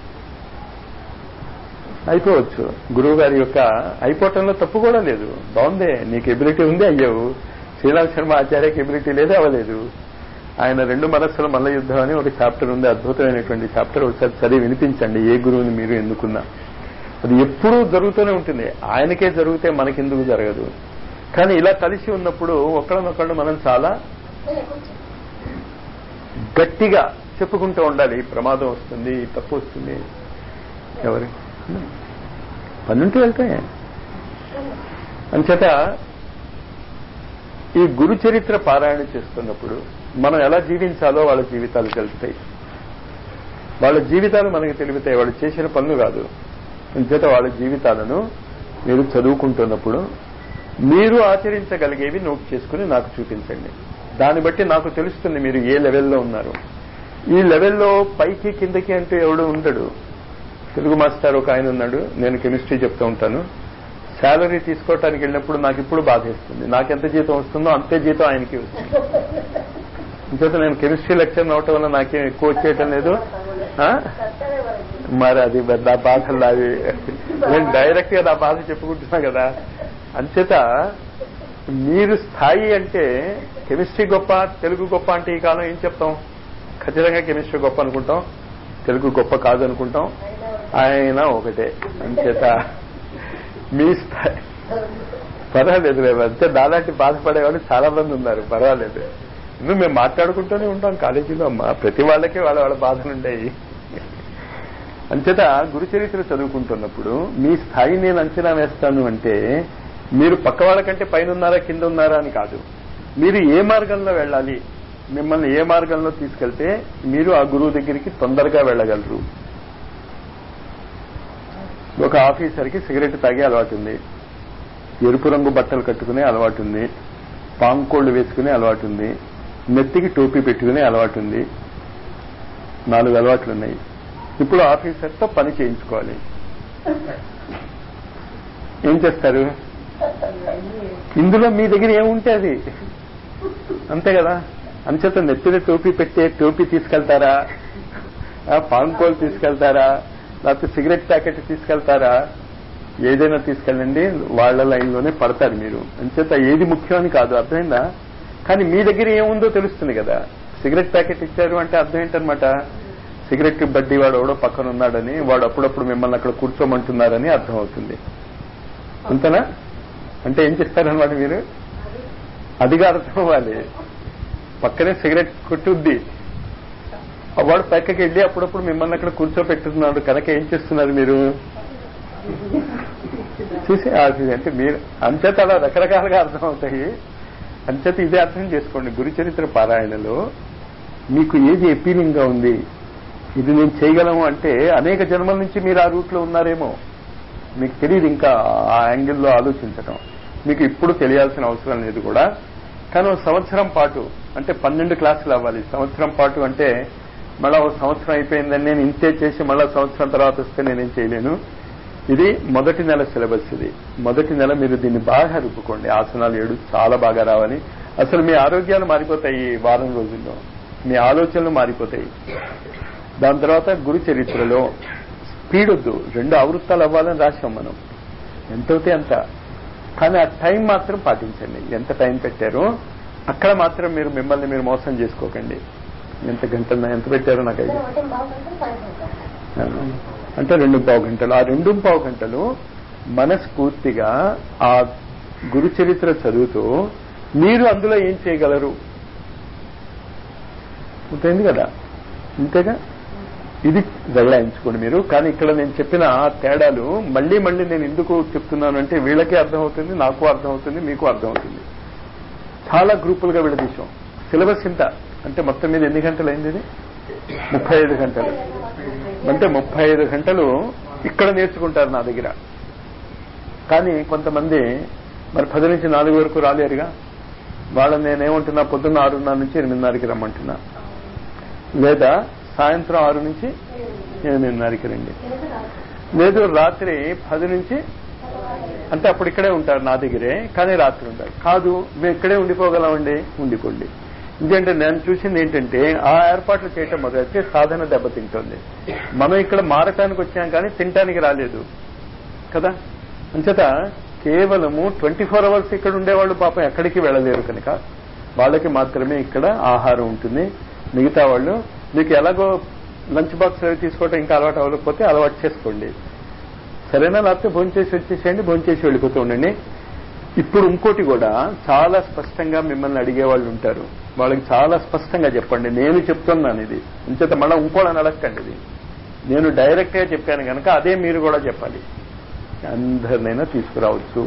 Speaker 1: అయిపోవచ్చు గురువు గారి యొక్క అయిపోవటంలో తప్పు కూడా లేదు బాగుందే నీకు ఎబిలిటీ ఉంది అయ్యావు శ్రీరామ్ శర్మ ఆచార్యకి ఎబిలిటీ లేదే అవ్వలేదు ఆయన రెండు మనస్సుల మల్ల యుద్ధం అని ఒక చాప్టర్ ఉంది అద్భుతమైనటువంటి చాప్టర్ ఒకసారి చదివి వినిపించండి ఏ గురువుని మీరు ఎన్నుకున్నా అది ఎప్పుడూ జరుగుతూనే ఉంటుంది ఆయనకే జరిగితే మనకెందుకు జరగదు కానీ ఇలా కలిసి ఉన్నప్పుడు ఒకళ్ళనొకళ్ళు మనం చాలా గట్టిగా చెప్పుకుంటూ ఉండాలి ఈ ప్రమాదం వస్తుంది ఈ తప్పు వస్తుంది ఎవరి పన్నుంటూ వెళ్తే అంచేత ఈ గురు చరిత్ర పారాయణ చేస్తున్నప్పుడు మనం ఎలా జీవించాలో వాళ్ళ జీవితాలు తెలుస్తాయి వాళ్ళ జీవితాలు మనకి తెలివితాయి వాళ్ళు చేసిన పనులు కాదు అంచేత వాళ్ళ జీవితాలను మీరు చదువుకుంటున్నప్పుడు మీరు ఆచరించగలిగేవి నోట్ చేసుకుని నాకు చూపించండి దాన్ని బట్టి నాకు తెలుస్తుంది మీరు ఏ లెవెల్లో ఉన్నారు ఈ లెవెల్లో పైకి కిందకి అంటూ ఎవడు ఉండడు తెలుగు మాస్టర్ ఒక ఆయన ఉన్నాడు నేను కెమిస్ట్రీ చెప్తూ ఉంటాను శాలరీ తీసుకోవటానికి వెళ్ళినప్పుడు నాకు ఇప్పుడు బాధేస్తుంది నాకు ఎంత జీతం వస్తుందో అంతే జీతం ఆయనకి వస్తుంది ఇంకేత నేను కెమిస్ట్రీ లెక్చర్ అవటం వల్ల నాకేం ఎక్కువ వచ్చేయటం లేదు ఆ? మరి అది నా బాధలు అవి నేను డైరెక్ట్ గా నా బాధ చెప్పుకుంటున్నా కదా అంచేత మీరు స్థాయి అంటే కెమిస్ట్రీ గొప్ప తెలుగు గొప్ప అంటే ఈ కాలం ఏం చెప్తాం ఖచ్చితంగా కెమిస్ట్రీ గొప్ప అనుకుంటాం తెలుగు గొప్ప కాదు అనుకుంటాం ఆయన ఒకటే అంచేత మీ స్థాయి పర్వాలేదు లేదు అంతే దాదాటి బాధపడేవాళ్ళు చాలా మంది ఉన్నారు పర్వాలేదు నువ్వు మేము మాట్లాడుకుంటూనే ఉంటాం కాలేజీలో అమ్మా ప్రతి వాళ్ళకి వాళ్ళ వాళ్ళ బాధలు ఉండేవి అంచేత గురుచరిత్ర చదువుకుంటున్నప్పుడు మీ స్థాయి నేను అంచనా వేస్తాను అంటే మీరు పక్క వాళ్ళకంటే పైన ఉన్నారా కింద ఉన్నారా అని కాదు మీరు ఏ మార్గంలో వెళ్ళాలి మిమ్మల్ని ఏ మార్గంలో తీసుకెళ్తే మీరు ఆ గురువు దగ్గరికి తొందరగా వెళ్ళగలరు ఒక ఆఫీసర్కి సిగరెట్ తాగే అలవాటు ఉంది ఎరుపు రంగు బట్టలు కట్టుకునే అలవాటు ఉంది పాంకోళ్లు వేసుకునే అలవాటు ఉంది నెత్తికి టోపీ పెట్టుకునే అలవాటు ఉంది నాలుగు అలవాట్లు ఉన్నాయి ఇప్పుడు ఆఫీసర్తో పని చేయించుకోవాలి ఏం చేస్తారు ఇందులో మీ దగ్గర ఏముంటే అది అంతే కదా అంచేత నెత్తిన టోపీ పెట్టే టోపీ తీసుకెళ్తారా ఆ, పాంకోలు తీసుకెళ్తారా లేకపోతే సిగరెట్ ప్యాకెట్ తీసుకెళ్తారా ఏదైనా తీసుకెళ్ళండి వాళ్ళ లైన్లోనే పడతారు మీరు అంచేత ఏది ముఖ్యం అని కాదు అర్థమైందా కానీ మీ దగ్గర ఏముందో తెలుస్తుంది కదా సిగరెట్ ప్యాకెట్ ఇచ్చారు అంటే అర్థం ఏంటనమాట సిగరెట్ బడ్డీ వాడు ఎవడో పక్కన ఉన్నాడని వాడు అప్పుడప్పుడు మిమ్మల్ని అక్కడ కూర్చోమంటున్నారని అర్థం అవుతుంది అంతేనా అంటే ఏం చేస్తారనమాట మీరు అదిగా అర్థం అవ్వాలి పక్కనే సిగరెట్ కొట్టుద్ది ఆ వాడు పక్కకి వెళ్ళి అప్పుడప్పుడు మిమ్మల్ని అక్కడ కూర్చోపెట్టుతున్నాడు కనుక ఏం చేస్తున్నారు మీరు చూసి అది అంటే మీరు అంచేత అలా రకరకాలుగా అర్థం అవుతాయి అంచేత ఇదే అర్థం చేసుకోండి గురు చరిత్ర పారాయణలో మీకు ఏది appealing గా ఉంది ఇది నేను చేయగలము అంటే అనేక జన్మల నుంచి మీరు ఆ రూట్లో ఉన్నారేమో మీకు తెలియదు ఇంకా ఆ యాంగిల్లో ఆలోచించటం మీకు ఇప్పుడు తెలియాల్సిన అవసరం లేదు కూడా కానీ ఒక సంవత్సరం పాటు అంటే పన్నెండు క్లాసులు అవ్వాలి సంవత్సరం పాటు అంటే మళ్ళా ఒక సంవత్సరం అయిపోయిందని నేను ఇంతే చేసి మళ్ళా సంవత్సరం తర్వాత వస్తే నేనేం చేయలేను ఇది మొదటి నెల సిలబస్ ఇది మొదటి నెల మీరు దీన్ని బాగా రుబ్బుకోండి ఆసనాలు ఏడు చాలా బాగా రావాలి అసలు మీ ఆరోగ్యాలు మారిపోతాయి ఈ వారం రోజుల్లో మీ ఆలోచనలు మారిపోతాయి దాని తర్వాత గురు చరిత్రలో స్పీడ్ వద్దు రెండు ఆవృత్తాలు అవ్వాలని రాశాం మనం ఎంతవుతే అంత కానీ ఆ టైం మాత్రం పాటించండి ఎంత టైం పెట్టారో అక్కడ మాత్రం మీరు మిమ్మల్ని మీరు మోసం చేసుకోకండి ఎంత గంటలు ఎంత పెట్టారో నాకు ఐడియా
Speaker 2: ఒకటి బాగుంటుంది పడుకుంటాం
Speaker 1: అంటే రెండు పావు గంటలు ఆ రెండు పావు గంటలు మనస్ఫూర్తిగా ఆ గురు చరిత్ర చదువుతూ మీరు అందులో ఏం చేయగలరు ఉంటుంది కదా ఇంతేగా ఇది జగడాయించుకోండి మీరు కానీ ఇక్కడ నేను చెప్పిన ఆ తేడాలు మళ్ళీ మళ్ళీ నేను ఎందుకు చెప్తున్నాను అంటే వీళ్ళకి అర్థమవుతుంది నాకు అర్థమవుతుంది మీకు అర్థమవుతుంది చాలా గ్రూపులుగా విడదీశాం సిలబస్ ఇంత అంటే మొత్తం మీద ఎన్ని గంటలు అయింది ఇది ముప్పై ఐదు గంటలు అంటే ముప్పై ఐదు గంటలు ఇక్కడ నేర్చుకుంటారు నా దగ్గర కానీ కొంతమంది మరి పది నుంచి నాలుగు వరకు రాలేరుగా వాళ్ళని నేనేమంటున్నా పొద్దున్న ఆరున్నర నుంచి ఎనిమిదిన్నరకి రమ్మంటున్నా లేదా సాయంత్రం ఆరు నుంచి ఎనిమిదిన్నరకి రండి లేదు రాత్రి పది నుంచి అంటే అప్పుడు ఇక్కడే ఉంటారు నా దగ్గరే కానీ రాత్రి ఉంటారు కాదు మేము ఇక్కడే ఉండిపోగలమండి ఉండిపోండి ఎందుకంటే నేను చూసింది ఏంటంటే ఆ ఏర్పాట్లు చేయటం మొదలైతే సాధన దెబ్బతింటుంది మనం ఇక్కడ మారటానికి వచ్చాం కానీ తినటానికి రాలేదు కదా అంచేత కేవలము ట్వంటీ ఫోర్ అవర్స్ ఇక్కడ ఉండేవాళ్ళు పాపం ఎక్కడికి వెళ్ళలేరు కనుక వాళ్ళకి మాత్రమే ఇక్కడ ఆహారం ఉంటుంది మిగతా వాళ్ళు మీకు ఎలాగో లంచ్ బాక్స్ అవి తీసుకోవటం ఇంకా అలవాటు అవ్వకపోతే అలవాటు చేసుకోండి సరేనా లేకపోతే భోంచేసి వచ్చేసేయండి భోంచేసి వెళ్ళిపోతూ ఉండండి ఇప్పుడు ఇంకోటి కూడా చాలా స్పష్టంగా మిమ్మల్ని అడిగే వాళ్ళు ఉంటారు వాళ్ళకి చాలా స్పష్టంగా చెప్పండి నేను చెప్తున్నాను ఇది అంచేత మళ్ళీ ఇంకోళ్ళని అడగండి ఇది నేను డైరెక్ట్ గా చెప్పాను కనుక అదే మీరు కూడా చెప్పాలి అందరినైనా తీసుకురావచ్చు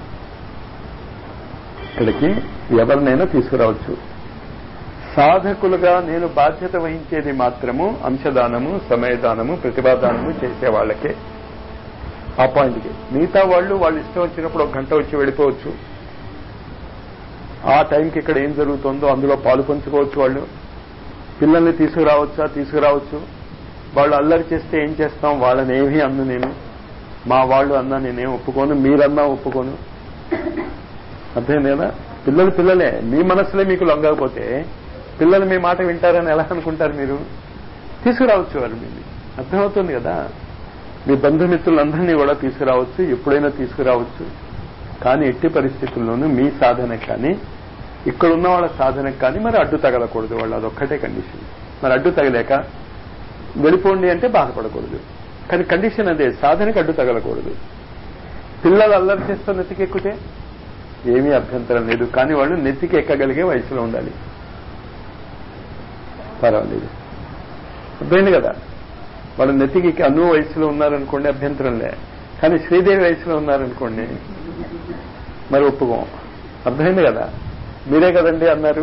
Speaker 1: ఇక్కడికి ఎవరినైనా తీసుకురావచ్చు సాధకులుగా నేను బాధ్యత వహించేది మాత్రము అంశదానము సమయదానము ప్రతిభాదానము చేసే వాళ్ళకే ఆ పాయింట్కి మిగతా వాళ్ళు వాళ్ళు ఇష్టం వచ్చినప్పుడు ఒక గంట వచ్చి వెళ్ళిపోవచ్చు ఆ టైంకి ఇక్కడ ఏం జరుగుతుందో అందులో పాలు పంచుకోవచ్చు వాళ్ళు పిల్లల్ని తీసుకురావచ్చా తీసుకురావచ్చు వాళ్ళు అల్లరి చేస్తే ఏం చేస్తాం వాళ్ళని ఏమీ అన్ను నేను మా వాళ్ళు అన్నా నేనేం ఒప్పుకోను మీరన్నా ఒప్పుకోను అర్థమైందేనా పిల్లలు పిల్లలే మీ మనసులే మీకు లొంగకపోతే పిల్లలు మీ మాట వింటారని ఎలా అనుకుంటారు మీరు తీసుకురావచ్చు వాళ్ళు మీరు అర్థమవుతుంది కదా మీ బంధుమిత్రులందరినీ కూడా తీసుకురావచ్చు ఎప్పుడైనా తీసుకురావచ్చు కానీ ఎట్టి పరిస్థితుల్లోనూ మీ సాధనకు కానీ ఇక్కడ ఉన్న వాళ్ళ సాధనకు కానీ మరి అడ్డు తగలకూడదు వాళ్ళు అదొక్కటే కండిషన్ మరి అడ్డు తగలేక వెళ్ళిపోండి అంటే బాధపడకూడదు కానీ కండిషన్ అదే సాధనకు అడ్డు తగలకూడదు పిల్లలు అల్లరి చేస్తూ నెత్తికెక్కితే ఏమీ అభ్యంతరం లేదు కానీ వాళ్ళు నెత్తికి ఎక్కగలిగే వయసులో ఉండాలి పర్వాలేదు అర్థమైంది కదా వాళ్ళు నెత్తికి అను వయసులో ఉన్నారనుకోండి అభ్యంతరం లే కానీ శ్రీదేవి వయసులో ఉన్నారనుకోండి మరి ఒప్పుకోం అర్థమైంది కదా మీరే కదండి అన్నారు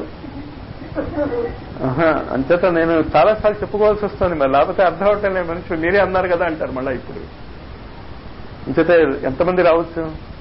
Speaker 1: ఆహా, అంచేత నేను చాలాసార్లు చెప్పుకోవాల్సి వస్తుంది మరి లేకపోతే అర్థం అవటం లేదు మనుషులు మీరే అన్నారు కదా అంటారు మళ్ళీ ఇప్పుడు అంచేత ఎంతమంది రావచ్చు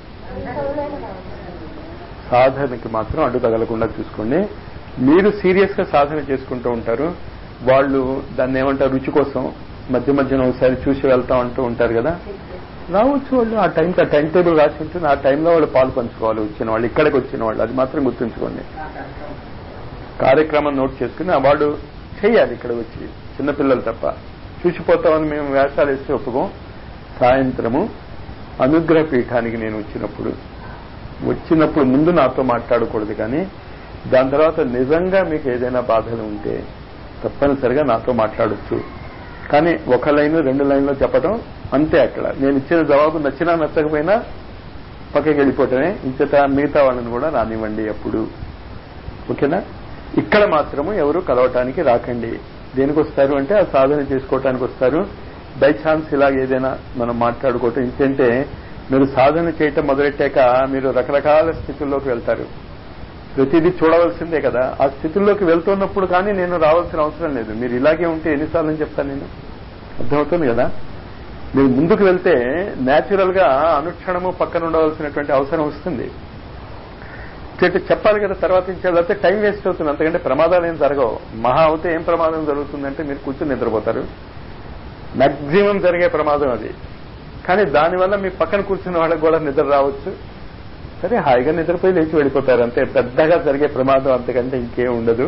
Speaker 1: సాధనకి మాత్రం అడ్డు తగలకుండా చూసుకోండి మీరు సీరియస్ గా సాధన చేసుకుంటూ ఉంటారు వాళ్ళు దాన్ని ఏమంటారు రుచి కోసం మధ్య మధ్యన ఒకసారి చూసి వెళ్తా అంటూ ఉంటారు కదా రావచ్చు వాళ్ళు ఆ టైంకి ఆ టైం టేబుల్ రాసి ఉంటుంది ఆ టైంలో వాళ్ళు పాలు పంచుకోవాలి వచ్చిన వాళ్ళు ఇక్కడికి వచ్చిన వాళ్ళు అది మాత్రం గుర్తుంచుకోండి కార్యక్రమం నోట్ చేసుకుని ఆ వాళ్ళు చేయాలి ఇక్కడ వచ్చి చిన్నపిల్లలు తప్ప చూసిపోతామని మేము వేషాలు వేస్తే ఒప్పుకోం సాయంత్రము అనుగ్రహ పీఠానికి నేను వచ్చినప్పుడు వచ్చినప్పుడు ముందు నాతో మాట్లాడకూడదు కానీ దాని తర్వాత నిజంగా మీకు ఏదైనా బాధలు ఉంటే తప్పనిసరిగా నాతో మాట్లాడొచ్చు కానీ ఒక లైన్ రెండు లైన్లో చెప్పడం అంతే అక్కడ నేను ఇచ్చిన జవాబు నచ్చినా నచ్చకపోయినా పక్కకి వెళ్ళిపోవటమే ఇంచేత మిగతా వాళ్ళని కూడా రానివ్వండి ఎప్పుడు ఓకేనా ఇక్కడ మాత్రము ఎవరు కలవటానికి రాకండి దేనికి వస్తారు అంటే ఆ సాధన చేసుకోవటానికి వస్తారు బై ఛాన్స్ ఇలా ఏదైనా మనం మాట్లాడుకోవటం ఇంకంటే మీరు సాధన చేయటం మొదలెట్టాక మీరు రకరకాల స్థితుల్లోకి వెళ్తారు ప్రతిదీ చూడవలసిందే కదా ఆ స్థితుల్లోకి వెళ్తున్నప్పుడు కానీ నేను రావాల్సిన అవసరం లేదు మీరు ఇలాగే ఉంటే ఎన్నిసార్లు చెప్తాను నేను అర్థమవుతుంది కదా మీరు ముందుకు వెళ్తే న్యాచురల్ గా అనుక్షణము పక్కన ఉండవలసినటువంటి అవసరం వస్తుంది చెట్టు చెప్పాలి కదా తర్వాత ఇచ్చేదంటే టైం వేస్ట్ అవుతుంది అంతకంటే ప్రమాదాలు ఏం జరగవు మహా అవుతే ఏం ప్రమాదం జరుగుతుందంటే మీరు కూర్చుని నిద్రపోతారు మాక్సిమం జరిగే ప్రమాదం అది కానీ దానివల్ల మీ పక్కన కూర్చున్న వాళ్ళకి కూడా నిద్ర రావచ్చు సరే హాయిగా నిద్రపోయి లేచి వెళ్ళిపోతారు అంతే పెద్దగా జరిగే ప్రమాదం అంతకంటే ఇంకేం ఉండదు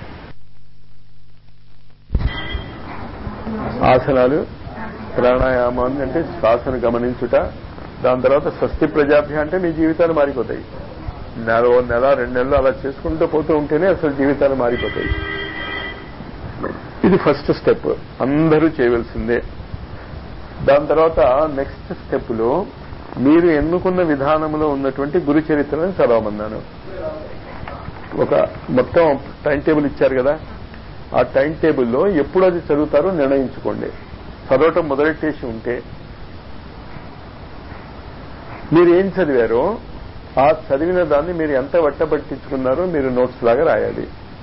Speaker 1: ఆసనాలు ప్రాణాయామం అంటే శ్వాసను గమనించుట దాని తర్వాత స్వస్తి ప్రజాభ్య అంటే మీ జీవితాలు మారిపోతాయి నెల ఓ నెల రెండు నెలలు అలా చేసుకుంటూ పోతూ ఉంటేనే అసలు జీవితాలు మారిపోతాయి ఇది ఫస్ట్ స్టెప్ అందరూ చేయవలసిందే దాని తర్వాత నెక్స్ట్ స్టెప్ లో మీరు ఎన్నుకున్న విధానంలో ఉన్నటువంటి గురు చరిత్రను చదవమన్నాను ఒక మొత్తం టైం టేబుల్ ఇచ్చారు కదా ఆ టైం టేబుల్లో ఎప్పుడు అది చదువుతారో నిర్ణయించుకోండి చదవటం మొదలెట్టేసి ఉంటే మీరు ఏం చదివారో ఆ చదివిన దాన్ని మీరు ఎంత వట్టబట్టించుకున్నారో మీరు నోట్స్ లాగా రాయాలి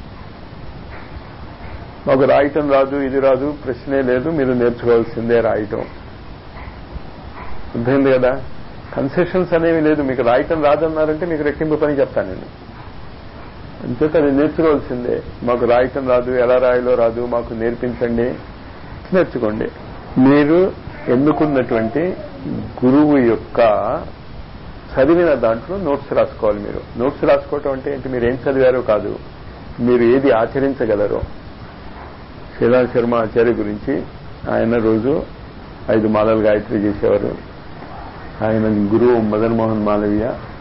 Speaker 1: మాకు రాయటం రాదు ఇది రాదు ప్రశ్నే లేదు మీరు నేర్చుకోవాల్సిందే రాయటం అర్థమైంది కదా కన్సెషన్స్ అనేవి లేదు మీకు రాయటం రాదన్నారంటే మీకు రెట్టింపు పని చెప్తాను నేను అంచేత అది నేర్చుకోవాల్సిందే మాకు రాయటం రాదు ఎలా రాయాలో రాదు మాకు నేర్పించండి నేర్చుకోండి మీరు ఎన్నుకున్నటువంటి గురువు యొక్క చదివిన దాంట్లో నోట్స్ రాసుకోవాలి మీరు నోట్స్ రాసుకోవటం అంటే ఏంటి మీరు ఏం చదివారో కాదు మీరు ఏది ఆచరించగలరో శ్రీరామ్ శర్మ ఆచార్య గురించి ఆయన రోజు ఐదు మాలలు గాయత్రి చేసేవారు ఆయన గురువు మదన్ మోహన్ మాలవీయ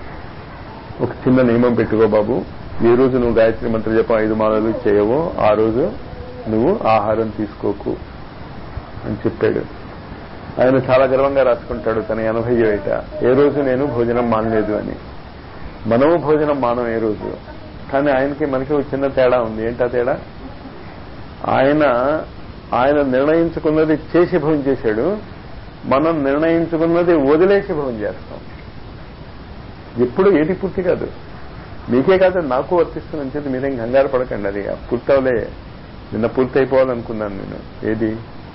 Speaker 1: ఒక చిన్న నియమం పెట్టుకో బాబు ఏ రోజు నువ్వు గాయత్రి మంత్ర జపం ఐదు మాలలు చేయవో ఆ రోజు నువ్వు ఆహారం తీసుకోకు అని చెప్పాడు ఆయన చాలా గర్వంగా రాసుకుంటాడు తన ఎనభై ఏట ఏ రోజు నేను భోజనం మానలేదు అని మనము భోజనం మానం ఏ రోజు కానీ ఆయనకి మనకి ఒక చిన్న తేడా ఉంది ఏంటా తేడా ఆయన ఆయన నిర్ణయించుకున్నది చేసి భోజనం చేశాడు మనం నిర్ణయించుకున్నది వదిలేసి భోజనం చేస్తాం ఎప్పుడు ఏది పూర్తి కాదు మీకే కాదు నాకు వర్తిస్తుంది చెప్పి మీరేం కంగారు పడకండి అది పూర్తవలే నిన్న పూర్తి అయిపోవాలనుకున్నాను నేను ఏది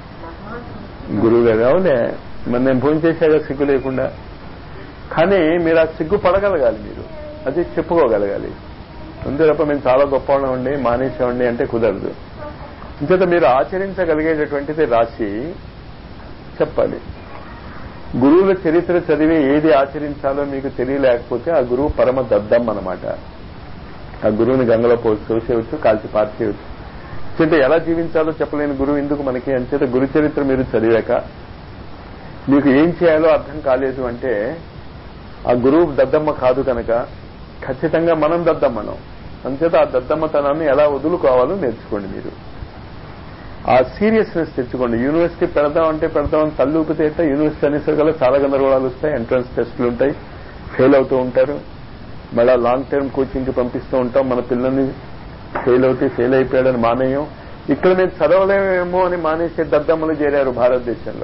Speaker 1: గురువు గారు అవునే మరి నేను భోజనం చేశాక సిగ్గు లేకుండా కానీ మీరు ఆ సిగ్గు పడగలగాలి మీరు అది చెప్పుకోగలగాలి అంతే తప్ప మేము చాలా గొప్పవాళ్ళం ఉండి మానేసామండి అంటే కుదరదు ఇంచేత మీరు ఆచరించగలిగేటటువంటిది రాసి చెప్పాలి గురువుల చరిత్ర చదివి ఏది ఆచరించాలో మీకు తెలియలేకపోతే ఆ గురువు పరమ దద్దం అన్నమాట ఆ గురువుని గంగలో పోసి తోసేయవచ్చు కాల్చి పార్చేయవచ్చు అంటే ఎలా జీవించాలో చెప్పలేని గురువు ఎందుకు మనకి అంచేత గురు చరిత్ర మీరు చదివాక మీకు ఏం చేయాలో అర్థం కాలేదు అంటే ఆ గురువు దద్దమ్మ కాదు కనుక ఖచ్చితంగా మనం దద్దమ్మనం అంచేత ఆ దద్దమ్మతనాన్ని ఎలా వదులుకోవాలో నేర్చుకోండి మీరు ఆ సీరియస్నెస్ తెచ్చుకోండి యూనివర్సిటీ పెడదాం అంటే పెడదామని తల్లు ఊపితే యూనివర్సిటీ అనేసరికల్లా చాలా గందరగోళాలు వస్తాయి ఎంట్రన్స్ టెస్టులు ఉంటాయి ఫెయిల్ అవుతూ ఉంటారు మళ్ళా లాంగ్ టర్మ్ కోచింగ్ కి పంపిస్తూ ఉంటాం మన పిల్లల్ని ఫెయిల్ అవుతే ఫెయిల్ అయిపోయాడని మానేయం ఇక్కడ మేము చదవలేమేమో అని మానేసే దద్దమ్మలు చేరారు భారతదేశంలో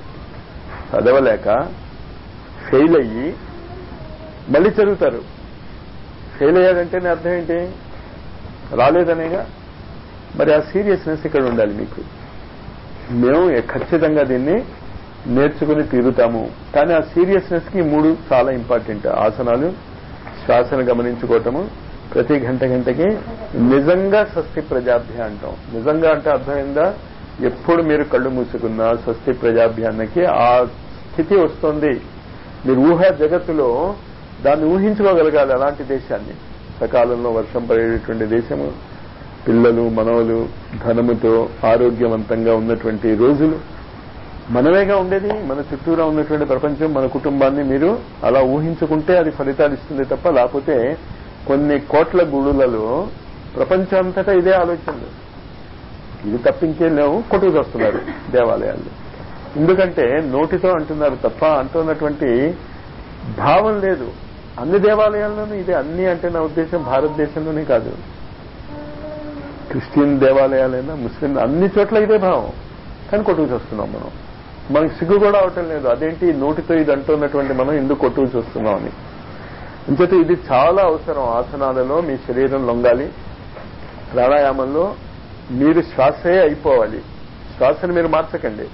Speaker 1: చదవలేక ఫెయిల్ అయ్యి మళ్ళీ చదువుతారు ఫెయిల్ అయ్యాడంటేనే అర్థం ఏంటి రాలేదనేగా మరి ఆ సీరియస్నెస్ ఇక్కడ ఉండాలి మీకు మేము ఖచ్చితంగా దీన్ని నేర్చుకుని తీరుతాము కానీ ఆ సీరియస్నెస్ కి మూడు చాలా ఇంపార్టెంట్ ఆసనాలు శ్వాసను గమనించుకోవటము ప్రతి గంట గంటకి నిజంగా స్వస్తి ప్రజాభ్య అంటాం నిజంగా అంటే అర్థమైందా ఎప్పుడు మీరు కళ్ళు మూసుకున్నా స్వస్తి ప్రజాభ్యాన్నకి ఆ స్థితి వస్తుంది మీరు ఊహా జగత్తులో దాన్ని ఊహించుకోగలగాలి అలాంటి దేశాన్ని సకాలంలో వర్షం పడేటటువంటి దేశము పిల్లలు మనవలు ధనముతో ఆరోగ్యవంతంగా ఉన్నటువంటి రోజులు మనమేగా ఉండేది మన చుట్టూరా ఉన్నటువంటి ప్రపంచం మన కుటుంబాన్ని మీరు అలా ఊహించుకుంటే అది ఫలితాలు ఇస్తుంది తప్ప లేకపోతే కొన్ని కోట్ల గుడులలో ప్రపంచం అంతటా ఇదే ఆలోచనలు ఇది తప్ప ఇంకేం లేవు కొట్టుకు వస్తున్నారు దేవాలయాలు ఎందుకంటే నోటితో అంటున్నారు తప్ప అంటున్నటువంటి భావం లేదు అన్ని దేవాలయాల్లోనూ ఇదే అన్ని అంటే నా ఉద్దేశం భారతదేశంలోనే కాదు క్రిస్టియన్ దేవాలయాలైనా ముస్లిం అన్ని చోట్ల ఇదే భావం కానీ కొట్టుకు చూస్తున్నాం మనం మనకి సిగ్గు కూడా అవటం లేదు అదేంటి నోటితో ఇది అంటున్నటువంటి మనం ఎందుకు కొట్టుకు చూస్తున్నాం అని ఇంకైతే ఇది చాలా అవసరం ఆసనాలలో మీ శరీరం లొంగాలి ప్రాణాయామంలో మీరు శ్వాసే అయిపోవాలి శ్వాసను మీరు మార్చకండి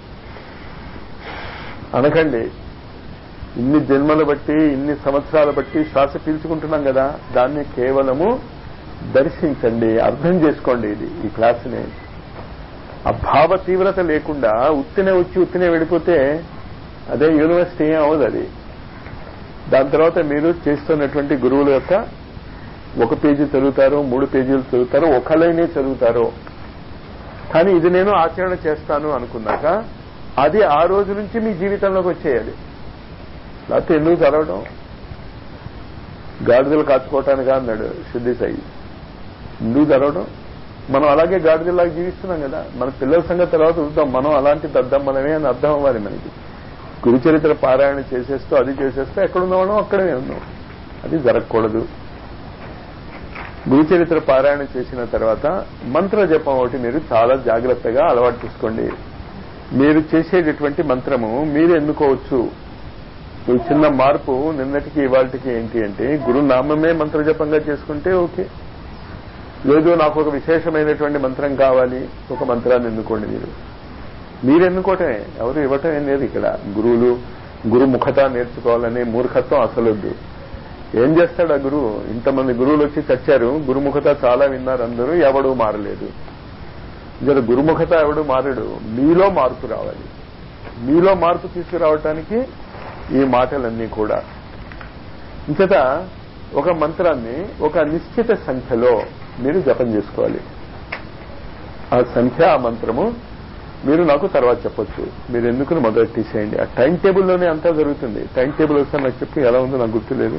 Speaker 1: అనకండి ఇన్ని జన్మలు బట్టి ఇన్ని సంవత్సరాలు బట్టి శ్వాస పీల్చుకుంటున్నాం కదా దాన్ని కేవలము దర్శించండి అర్థం చేసుకోండి ఇది ఈ క్లాసుని ఆ భావ తీవ్రత లేకుండా ఉత్తినే వచ్చి ఉత్తినే వెళ్ళిపోతే అదే యూనివర్సిటీ ఏం అవ్వదు అది దాని తర్వాత మీరు చేస్తున్నటువంటి గురువుల యొక్క ఒక పేజీ చదువుతారు మూడు పేజీలు చదువుతారు ఒక లైనే చదువుతారు కానీ ఇది నేను ఆచరణ చేస్తాను అనుకున్నాక అది ఆ రోజు నుంచి మీ జీవితంలోకి వచ్చేయాలి లేకపోతే ఎందుకు చదవడం గాడిదలు కాచుకోవటానిగా అన్నాడు సిద్ధి సాయి ఎందుకు చదవడం మనం అలాగే గాడిదలాగా జీవిస్తున్నాం కదా మన పిల్లల సంగతి తర్వాత చూద్దాం మనం అలాంటి దద్దమ్మలమే అని అర్థం అవ్వాలి మనకి గురుచరిత్ర పారాయణ చేసేస్తూ అది చేసేస్తూ ఎక్కడున్నామో అక్కడే ఉన్నాం అది జరగకూడదు గురుచరిత్ర పారాయణ చేసిన తర్వాత మంత్ర జపం ఒకటి మీరు చాలా జాగ్రత్తగా అలవాటు చేసుకోండి మీరు చేసేటటువంటి మంత్రము మీరు ఎన్నుకోవచ్చు ఈ చిన్న మార్పు నిన్నటికి ఇవాళకి ఏంటి అంటే గురునామమే మంత్రజపంగా చేసుకుంటే ఓకే లేదు నాకు ఒక విశేషమైనటువంటి మంత్రం కావాలి ఒక మంత్రాన్ని ఎన్నుకోండి మీరు మీరు ఎన్నుకోవటమే ఎవరు ఇవ్వటం ఏం లేదు ఇక్కడ గురువులు గురుముఖత నేర్చుకోవాలనే మూర్ఖత్వం అసలొద్దు ఏం చేస్తాడు ఆ గురువు ఇంతమంది గురువులు వచ్చి చచ్చారు గురుముఖత చాలా విన్నారు అందరూ ఎవడు మారలేదు జర గురుముఖత ఎవడు మారడు మీలో మార్పు రావాలి మీలో మార్పు తీసుకురావటానికి ఈ మాటలన్నీ కూడా ఇంతట ఒక మంత్రాన్ని ఒక నిశ్చిత సంఖ్యలో మీరు జపం చేసుకోవాలి ఆ సంఖ్య ఆ మంత్రము మీరు నాకు తర్వాత చెప్పొచ్చు మీరు ఎందుకు మొదలు తీసేయండి ఆ టైం టేబుల్లోనే అంతా జరుగుతుంది టైం టేబుల్ వస్తే నాకు చెప్పి ఎలా ఉందో నాకు గుర్తులేదు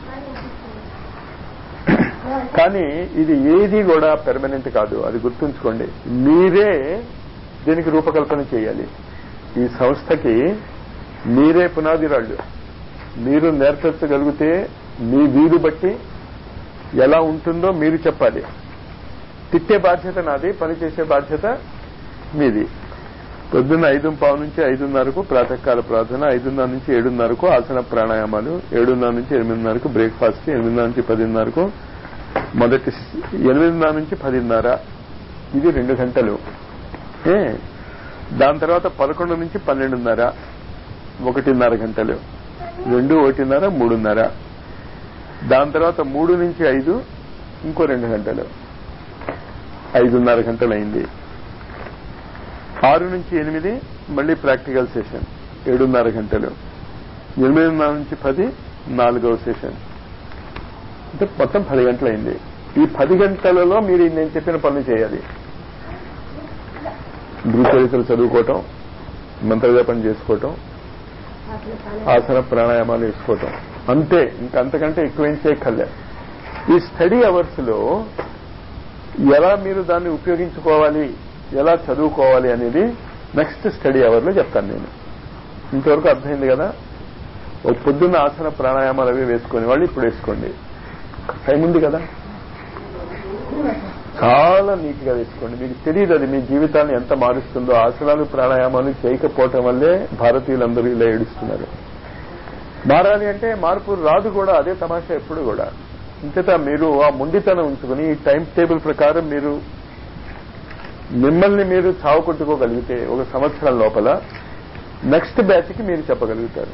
Speaker 1: కానీ ఇది ఏది కూడా పెర్మనెంట్ కాదు అది గుర్తుంచుకోండి మీరే దీనికి రూపకల్పన చేయాలి ఈ సంస్థకి మీరే పునాది రాళ్ళు మీరు నేర్పించగలిగితే మీ వీలు బట్టి ఎలా ఉంటుందో మీరు చెప్పాలి తిట్టే బాధ్యత నాది పనిచేసే బాధ్యత మీది పొద్దున్న ఐదు పావు నుంచి ఐదున్నరకు ప్రాతకాల ప్రార్థన ఐదున్నర నుంచి ఏడున్నరకు ఆసన ప్రాణాయామాలు ఏడున్నర నుంచి ఎనిమిదిన్నరకు బ్రేక్ఫాస్ట్ ఎనిమిదిన్నర నుంచి పదిన్నరకు మొదటి ఎనిమిదిన్నర నుంచి పదిన్నర ఇది రెండు గంటలు ఏ దాని తర్వాత పదకొండు నుంచి పన్నెండున్నర ఒకటిన్నర గంటలు రెండు ఒకటిన్నర మూడున్నర దాని తర్వాత మూడు నుంచి ఐదు ఇంకో రెండు గంటలు ఐదున్నర గంటలు అయింది ఆరు నుంచి ఎనిమిది మళ్ళీ ప్రాక్టికల్ సెషన్ ఏడున్నర గంటలు ఎనిమిదిన్నర నుంచి పది నాలుగవ సెషన్ అంటే మొత్తం పది గంటలు అయింది ఈ పది గంటలలో మీరు నేను చెప్పిన పనులు చేయాలి గురుచరిత్రలు చదువుకోవటం మంత్రజపం చేసుకోవటం ఆసన ప్రాణాయామాలు వేసుకోవటం అంతే ఇంకా అంతకంటే ఎక్కువేం చేయక్కర్లే ఈ స్టడీ అవర్స్ లో ఎలా మీరు దాన్ని ఉపయోగించుకోవాలి ఎలా చదువుకోవాలి అనేది నెక్స్ట్ స్టడీ అవర్ లో చెప్తాను నేను ఇంతవరకు అర్థమైంది కదా ఒక పొద్దున్న ఆసన ప్రాణాయామాలు అవి వేసుకునే వాళ్ళు ఇప్పుడు వేసుకోండి టైం ఉంది కదా చాలా నీట్ గా వేసుకోండి మీకు తెలియదు అది మీ జీవితాన్ని ఎంత మారుస్తుందో ఆసనాలు ప్రాణాయామాలు చేయకపోవటం వల్లే భారతీయులందరూ ఇలా ఏడుస్తున్నారు మారాలి అంటే మార్పు రాదు కూడా అదే తమాషా ఎప్పుడు కూడా ఇంతటా మీరు ఆ మొండితనం ఉంచుకుని ఈ టైం టేబుల్ ప్రకారం మీరు మిమ్మల్ని మీరు చావు కొట్టుకోగలిగితే ఒక సంవత్సరం లోపల నెక్స్ట్ బ్యాచ్ కి మీరు చెప్పగలుగుతారు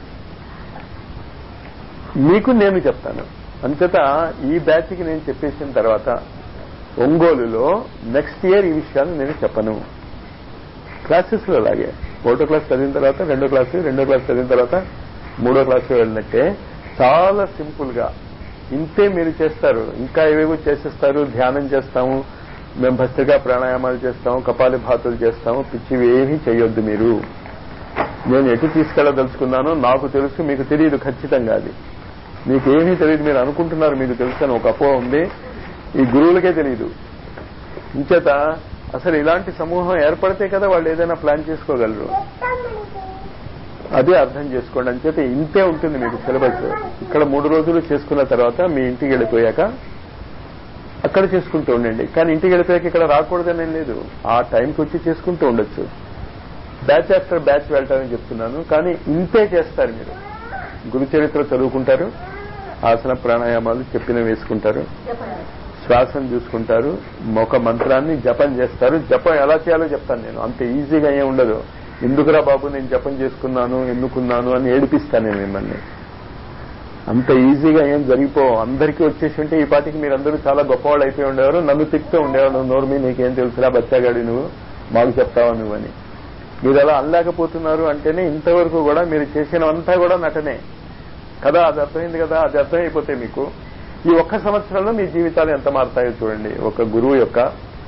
Speaker 1: మీకు నేను చెప్తాను అంతటా ఈ బ్యాచ్ కి నేను చెప్పేసిన తర్వాత ఒంగోలులో నెక్స్ట్ ఇయర్ ఈ విషయాలు నేను చెప్పను క్లాసెస్ లో అలాగే ఒకటో క్లాస్ చదివిన తర్వాత రెండో క్లాస్ రెండో క్లాస్ చదివిన తర్వాత మూడో క్లాస్ వెళ్ళినట్టే చాలా సింపుల్ గా ఇంతే మీరు చేస్తారు ఇంకా ఏవేవో చేసేస్తారు ధ్యానం చేస్తాము మేము భస్త్రిగా ప్రాణాయామాలు చేస్తాము కపాలి భాతులు చేస్తాము పిచ్చివి ఏమీ చేయొద్దు మీరు నేను ఎటు తీసుకెళ్లదలుచుకున్నానో నాకు తెలుసు మీకు తెలియదు ఖచ్చితంగా అది మీకు ఏమీ తెలియదు మీరు అనుకుంటున్నారు మీకు తెలుసు అని ఒక అపోహ ఉంది ఈ గురువులకే తెలియదు ఇంచేత అసలు ఇలాంటి సమూహం ఏర్పడితే కదా వాళ్ళు ఏదైనా ప్లాన్ చేసుకోగలరు అదే అర్థం చేసుకోండి అని చెప్పి ఇంతే ఉంటుంది మీకు సిలబస్ ఇక్కడ మూడు రోజులు చేసుకున్న తర్వాత మీ ఇంటికి వెళ్ళిపోయాక అక్కడ చేసుకుంటూ ఉండండి కానీ ఇంటికి వెళ్ళిపోయాక ఇక్కడ రాకూడదని లేదు ఆ టైంకి వచ్చి చేసుకుంటూ ఉండొచ్చు బ్యాచ్ ఆఫ్టర్ బ్యాచ్ వెళ్తారని చెప్తున్నాను కానీ ఇంతే చేస్తారు మీరు గురు చరిత్ర చదువుకుంటారు ఆసన ప్రాణాయామాలు చెప్పిన వేసుకుంటారు శ్వాసను చూసుకుంటారు ఒక మంత్రాన్ని జపం చేస్తారు జపం ఎలా చేయాలో చెప్తాను నేను అంత ఈజీగా ఏం ఉండదు ఎందుకురా బాబు నేను జపం చేసుకున్నాను ఎన్నుకున్నాను అని ఏడిపిస్తాను నేను మిమ్మల్ని అంత ఈజీగా ఏం జరిగిపో అందరికీ వచ్చేసి ఉంటే ఈ పాటికి మీరందరూ చాలా గొప్పవాళ్ళు అయిపోయి ఉండేవారు నన్ను తిప్పుతూ ఉండేవాడు నోర్మి నీకేం తెలుసురా బచ్చాగాడి నువ్వు మాకు చెప్తావా నువ్వని మీరు అలా అనలేకపోతున్నారు అంటేనే ఇంతవరకు కూడా మీరు చేసినవంతా కూడా నటనే కదా అది అర్థమైంది కదా అది అర్థమైపోతే మీకు ఈ ఒక్క సంవత్సరంలో మీ జీవితాలు ఎంత మారుతాయో చూడండి ఒక గురువు యొక్క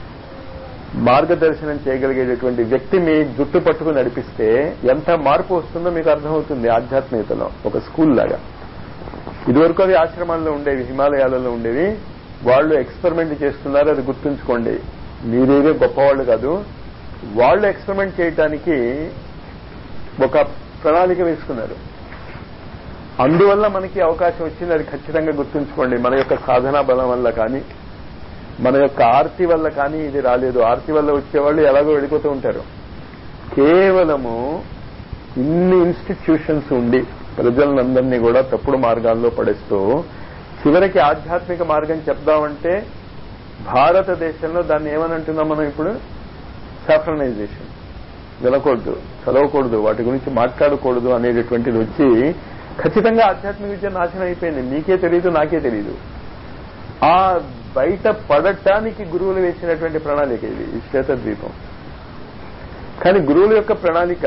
Speaker 1: మార్గదర్శనం చేయగలిగేటటువంటి వ్యక్తి మీ జుట్టు పట్టుకు నడిపిస్తే ఎంత మార్పు వస్తుందో మీకు అర్థమవుతుంది ఆధ్యాత్మికతలో ఒక స్కూల్ లాగా ఇదివరకు అవి ఆశ్రమాల్లో ఉండేవి హిమాలయాలలో ఉండేవి వాళ్ళు ఎక్స్పెరిమెంట్ చేస్తున్నారు అది గుర్తుంచుకోండి మీరేదే గొప్పవాళ్ళు కాదు వాళ్ళు ఎక్స్పెరిమెంట్ చేయటానికి ఒక ప్రణాళిక వేసుకున్నారు అందువల్ల మనకి అవకాశం వచ్చింది అది ఖచ్చితంగా గుర్తుంచుకోండి మన యొక్క సాధనా బలం వల్ల కానీ మన యొక్క ఆర్తి వల్ల కానీ ఇది రాలేదు ఆర్తి వల్ల వచ్చేవాళ్ళు ఎలాగో వెళ్ళిపోతూ ఉంటారు కేవలము ఇన్ని ఇన్స్టిట్యూషన్స్ ఉండి ప్రజలందరినీ కూడా తప్పుడు మార్గాల్లో పడేస్తూ చివరికి ఆధ్యాత్మిక మార్గం చెప్దామంటే భారతదేశంలో దాన్ని ఏమని అంటున్నాం మనం ఇప్పుడు సాఫ్రనైజేషన్ వినకూడదు చదవకూడదు వాటి గురించి మాట్లాడకూడదు అనేటటువంటిది వచ్చి ఖచ్చితంగా ఆధ్యాత్మిక విద్య నాశనం అయిపోయింది మీకే తెలియదు నాకే తెలియదు ఆ బయట పడటానికి గురువులు వేసినటువంటి ప్రణాళిక ఇది ఈ శ్వేత ద్వీపం కానీ గురువుల యొక్క ప్రణాళిక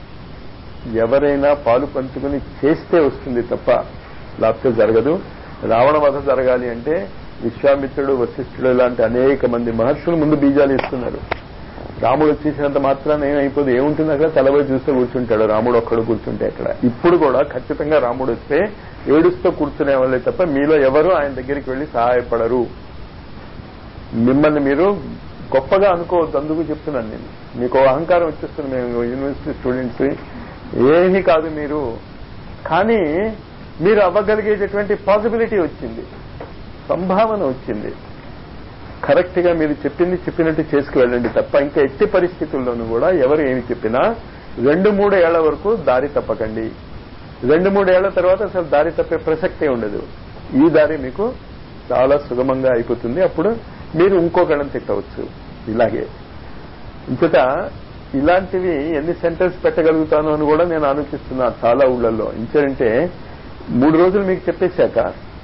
Speaker 1: ఎవరైనా పాలు పంచుకుని చేస్తే వస్తుంది తప్ప లేకపోతే జరగదు రావణ వధ జరగాలి అంటే విశ్వామిత్రుడు వశిష్ఠుడు లాంటి అనేక మంది మహర్షులు ముందు బీజాలు ఇస్తున్నారు రాముడు వచ్చేసినంత మాత్రాన ఏమైపోదు ఏముంటుంది అక్కడ తలబడి చూస్తూ కూర్చుంటాడు రాముడు ఒక్కడు కూర్చుంటే అక్కడ ఇప్పుడు కూడా ఖచ్చితంగా రాముడు వస్తే ఏడుస్తూ కూర్చునే వాళ్ళే తప్ప మీలో ఎవరు ఆయన దగ్గరికి వెళ్లి సహాయపడరు మిమ్మల్ని మీరు గొప్పగా అనుకోవద్దు అందుకు చెప్తున్నాను నేను మీకు అహంకారం వచ్చేస్తుంది మేము యూనివర్సిటీ స్టూడెంట్స్ ఏమీ కాదు మీరు కానీ మీరు అవ్వగలిగేటటువంటి పాసిబిలిటీ వచ్చింది సంభావన వచ్చింది కరెక్ట్ గా మీరు చెప్పింది చెప్పినట్టు చేసుకు వెళ్ళండి తప్ప ఇంకా ఎట్టి పరిస్థితుల్లోనూ కూడా ఎవరు ఏమి చెప్పినా రెండు మూడు ఏళ్ల వరకు దారి తప్పకండి రెండు మూడు ఏళ్ల తర్వాత అసలు దారి తప్పే ప్రసక్తే ఉండదు ఈ దారి మీకు చాలా సుగమంగా అయిపోతుంది అప్పుడు మీరు ఇంకొకళ్ళని తిట్టవచ్చు ఇలాగే ఇంకట ఇలాంటివి ఎన్ని సెంటర్స్ పెట్టగలుగుతాను అని కూడా నేను ఆలోచిస్తున్నా చాలా ఊళ్ళల్లో ఇంకేంటే మూడు రోజులు మీకు చెప్పేశాక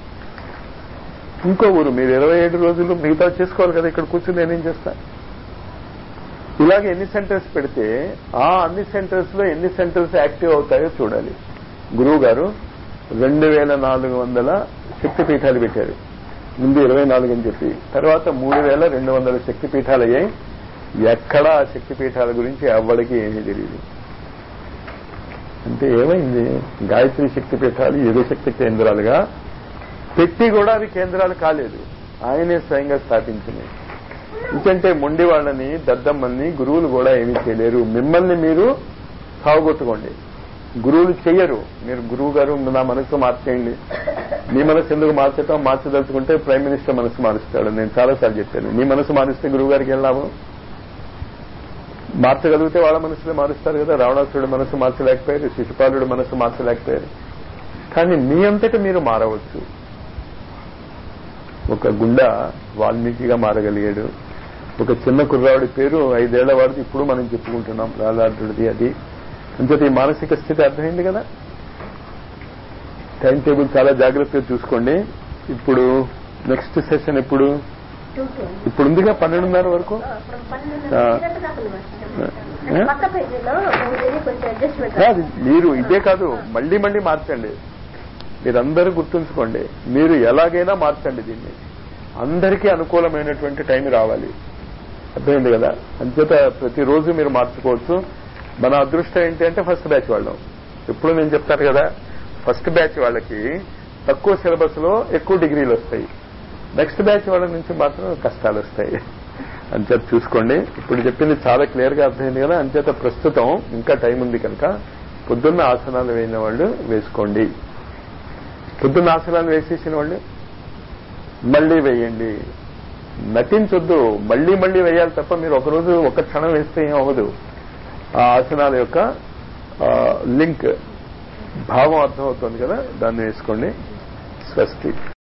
Speaker 1: ఇంకో ఊరు మీరు ఇరవై ఏడు రోజులు మిగతా చేసుకోవాలి కదా ఇక్కడ కూర్చుని నేనేం చేస్తా ఇలాగే ఎన్ని సెంటర్స్ పెడితే ఆ అన్ని సెంటర్స్ లో ఎన్ని సెంటర్స్ యాక్టివ్ అవుతాయో చూడాలి గురువు గారు రెండు వేల నాలుగు వందల శక్తిపీఠాలు పెట్టారు ముందు ఇరవై నాలుగు అని చెప్పి తర్వాత మూడు వేల రెండు వందల శక్తిపీఠాలు అయ్యాయి ఎక్కడా ఆ శక్తిపీఠాల గురించి ఎవ్వడికి ఏమీ తెలియదు అంటే ఏమైంది గాయత్రి శక్తిపీఠాలు యుగ శక్తి కేంద్రాలుగా పెట్టి కూడా అవి కేంద్రాలు కాలేదు ఆయనే స్వయంగా స్థాపించినాయి ఎందుకంటే మొండి వాళ్ళని దద్దమ్మల్ని గురువులు కూడా ఏమీ చేయలేరు మిమ్మల్ని మీరు సాగుగొట్టుకోండి గురువులు చెయ్యరు మీరు గురువు గారు నా మనసు మార్చేయండి నీ మనసు ఎందుకు మార్చటం మార్చదలుచుకుంటే ప్రైమ్ మినిస్టర్ మనసు మారుస్తాడు నేను చాలాసార్లు చెప్పాను నీ మనసు మారిస్తే గురువు గారికి వెళ్ళాము మార్చగలిగితే వాళ్ళ మనసులో మారుస్తారు కదా రావణాసురుడు మనసు మార్చలేకపోయారు శిశుపాలుడు మనసు మార్చలేకపోయారు కానీ మీ అంతటా మీరు మారవచ్చు ఒక గుండ వాల్మీకిగా మారగలిగాడు ఒక చిన్న కుర్రాడి పేరు ఐదేళ్ల వాడిది ఇప్పుడు మనం చెప్పుకుంటున్నాం లాలార్జుడిది అది అంచేత ఈ మానసిక స్థితి అర్థమైంది కదా టైం టేబుల్ చాలా జాగ్రత్తగా చూసుకోండి ఇప్పుడు నెక్స్ట్ సెషన్ ఎప్పుడు ఇప్పుడు ఉందిగా పన్నెండున్నర వరకు
Speaker 2: పక్క పేజీలో ఇది కొంచెం అడ్జస్ట్మెంట్
Speaker 1: కాదు మీరు ఇదే కాదు మళ్ళీ మళ్ళీ మార్చండి మీరందరూ గుర్తుంచుకోండి మీరు ఎలాగైనా మార్చండి దీన్ని అందరికీ అనుకూలమైనటువంటి టైం రావాలి అర్థమైంది కదా అంచేత ప్రతిరోజు మీరు మార్చుకోవచ్చు మన అదృష్టం ఏంటి అంటే ఫస్ట్ బ్యాచ్ వాళ్ళం ఎప్పుడు నేను చెప్తాను కదా ఫస్ట్ బ్యాచ్ వాళ్ళకి తక్కువ సిలబస్ లో ఎక్కువ డిగ్రీలు వస్తాయి నెక్స్ట్ బ్యాచ్ వాళ్ళ నుంచి మాత్రం కష్టాలు వస్తాయి అంచేత చూసుకోండి ఇప్పుడు చెప్పింది చాలా క్లియర్ గా అర్థమైంది కదా అంచేత ప్రస్తుతం ఇంకా టైం ఉంది కనుక పొద్దున్న ఆసనాలు వేయిన వాళ్ళు వేసుకోండి పొద్దున్న ఆసనాలు వేసేసిన వాళ్ళు మళ్ళీ వేయండి నటించొద్దు మళ్ళీ మళ్ళీ వేయాలి తప్ప మీరు ఒకరోజు ఒక క్షణం వేస్తే ఏం అవ్వదు ఆ ఆసనాల యొక్క ఆ, లింక్ భావం అర్థమవుతుంది కదా దాన్ని వేసుకోండి స్వస్తి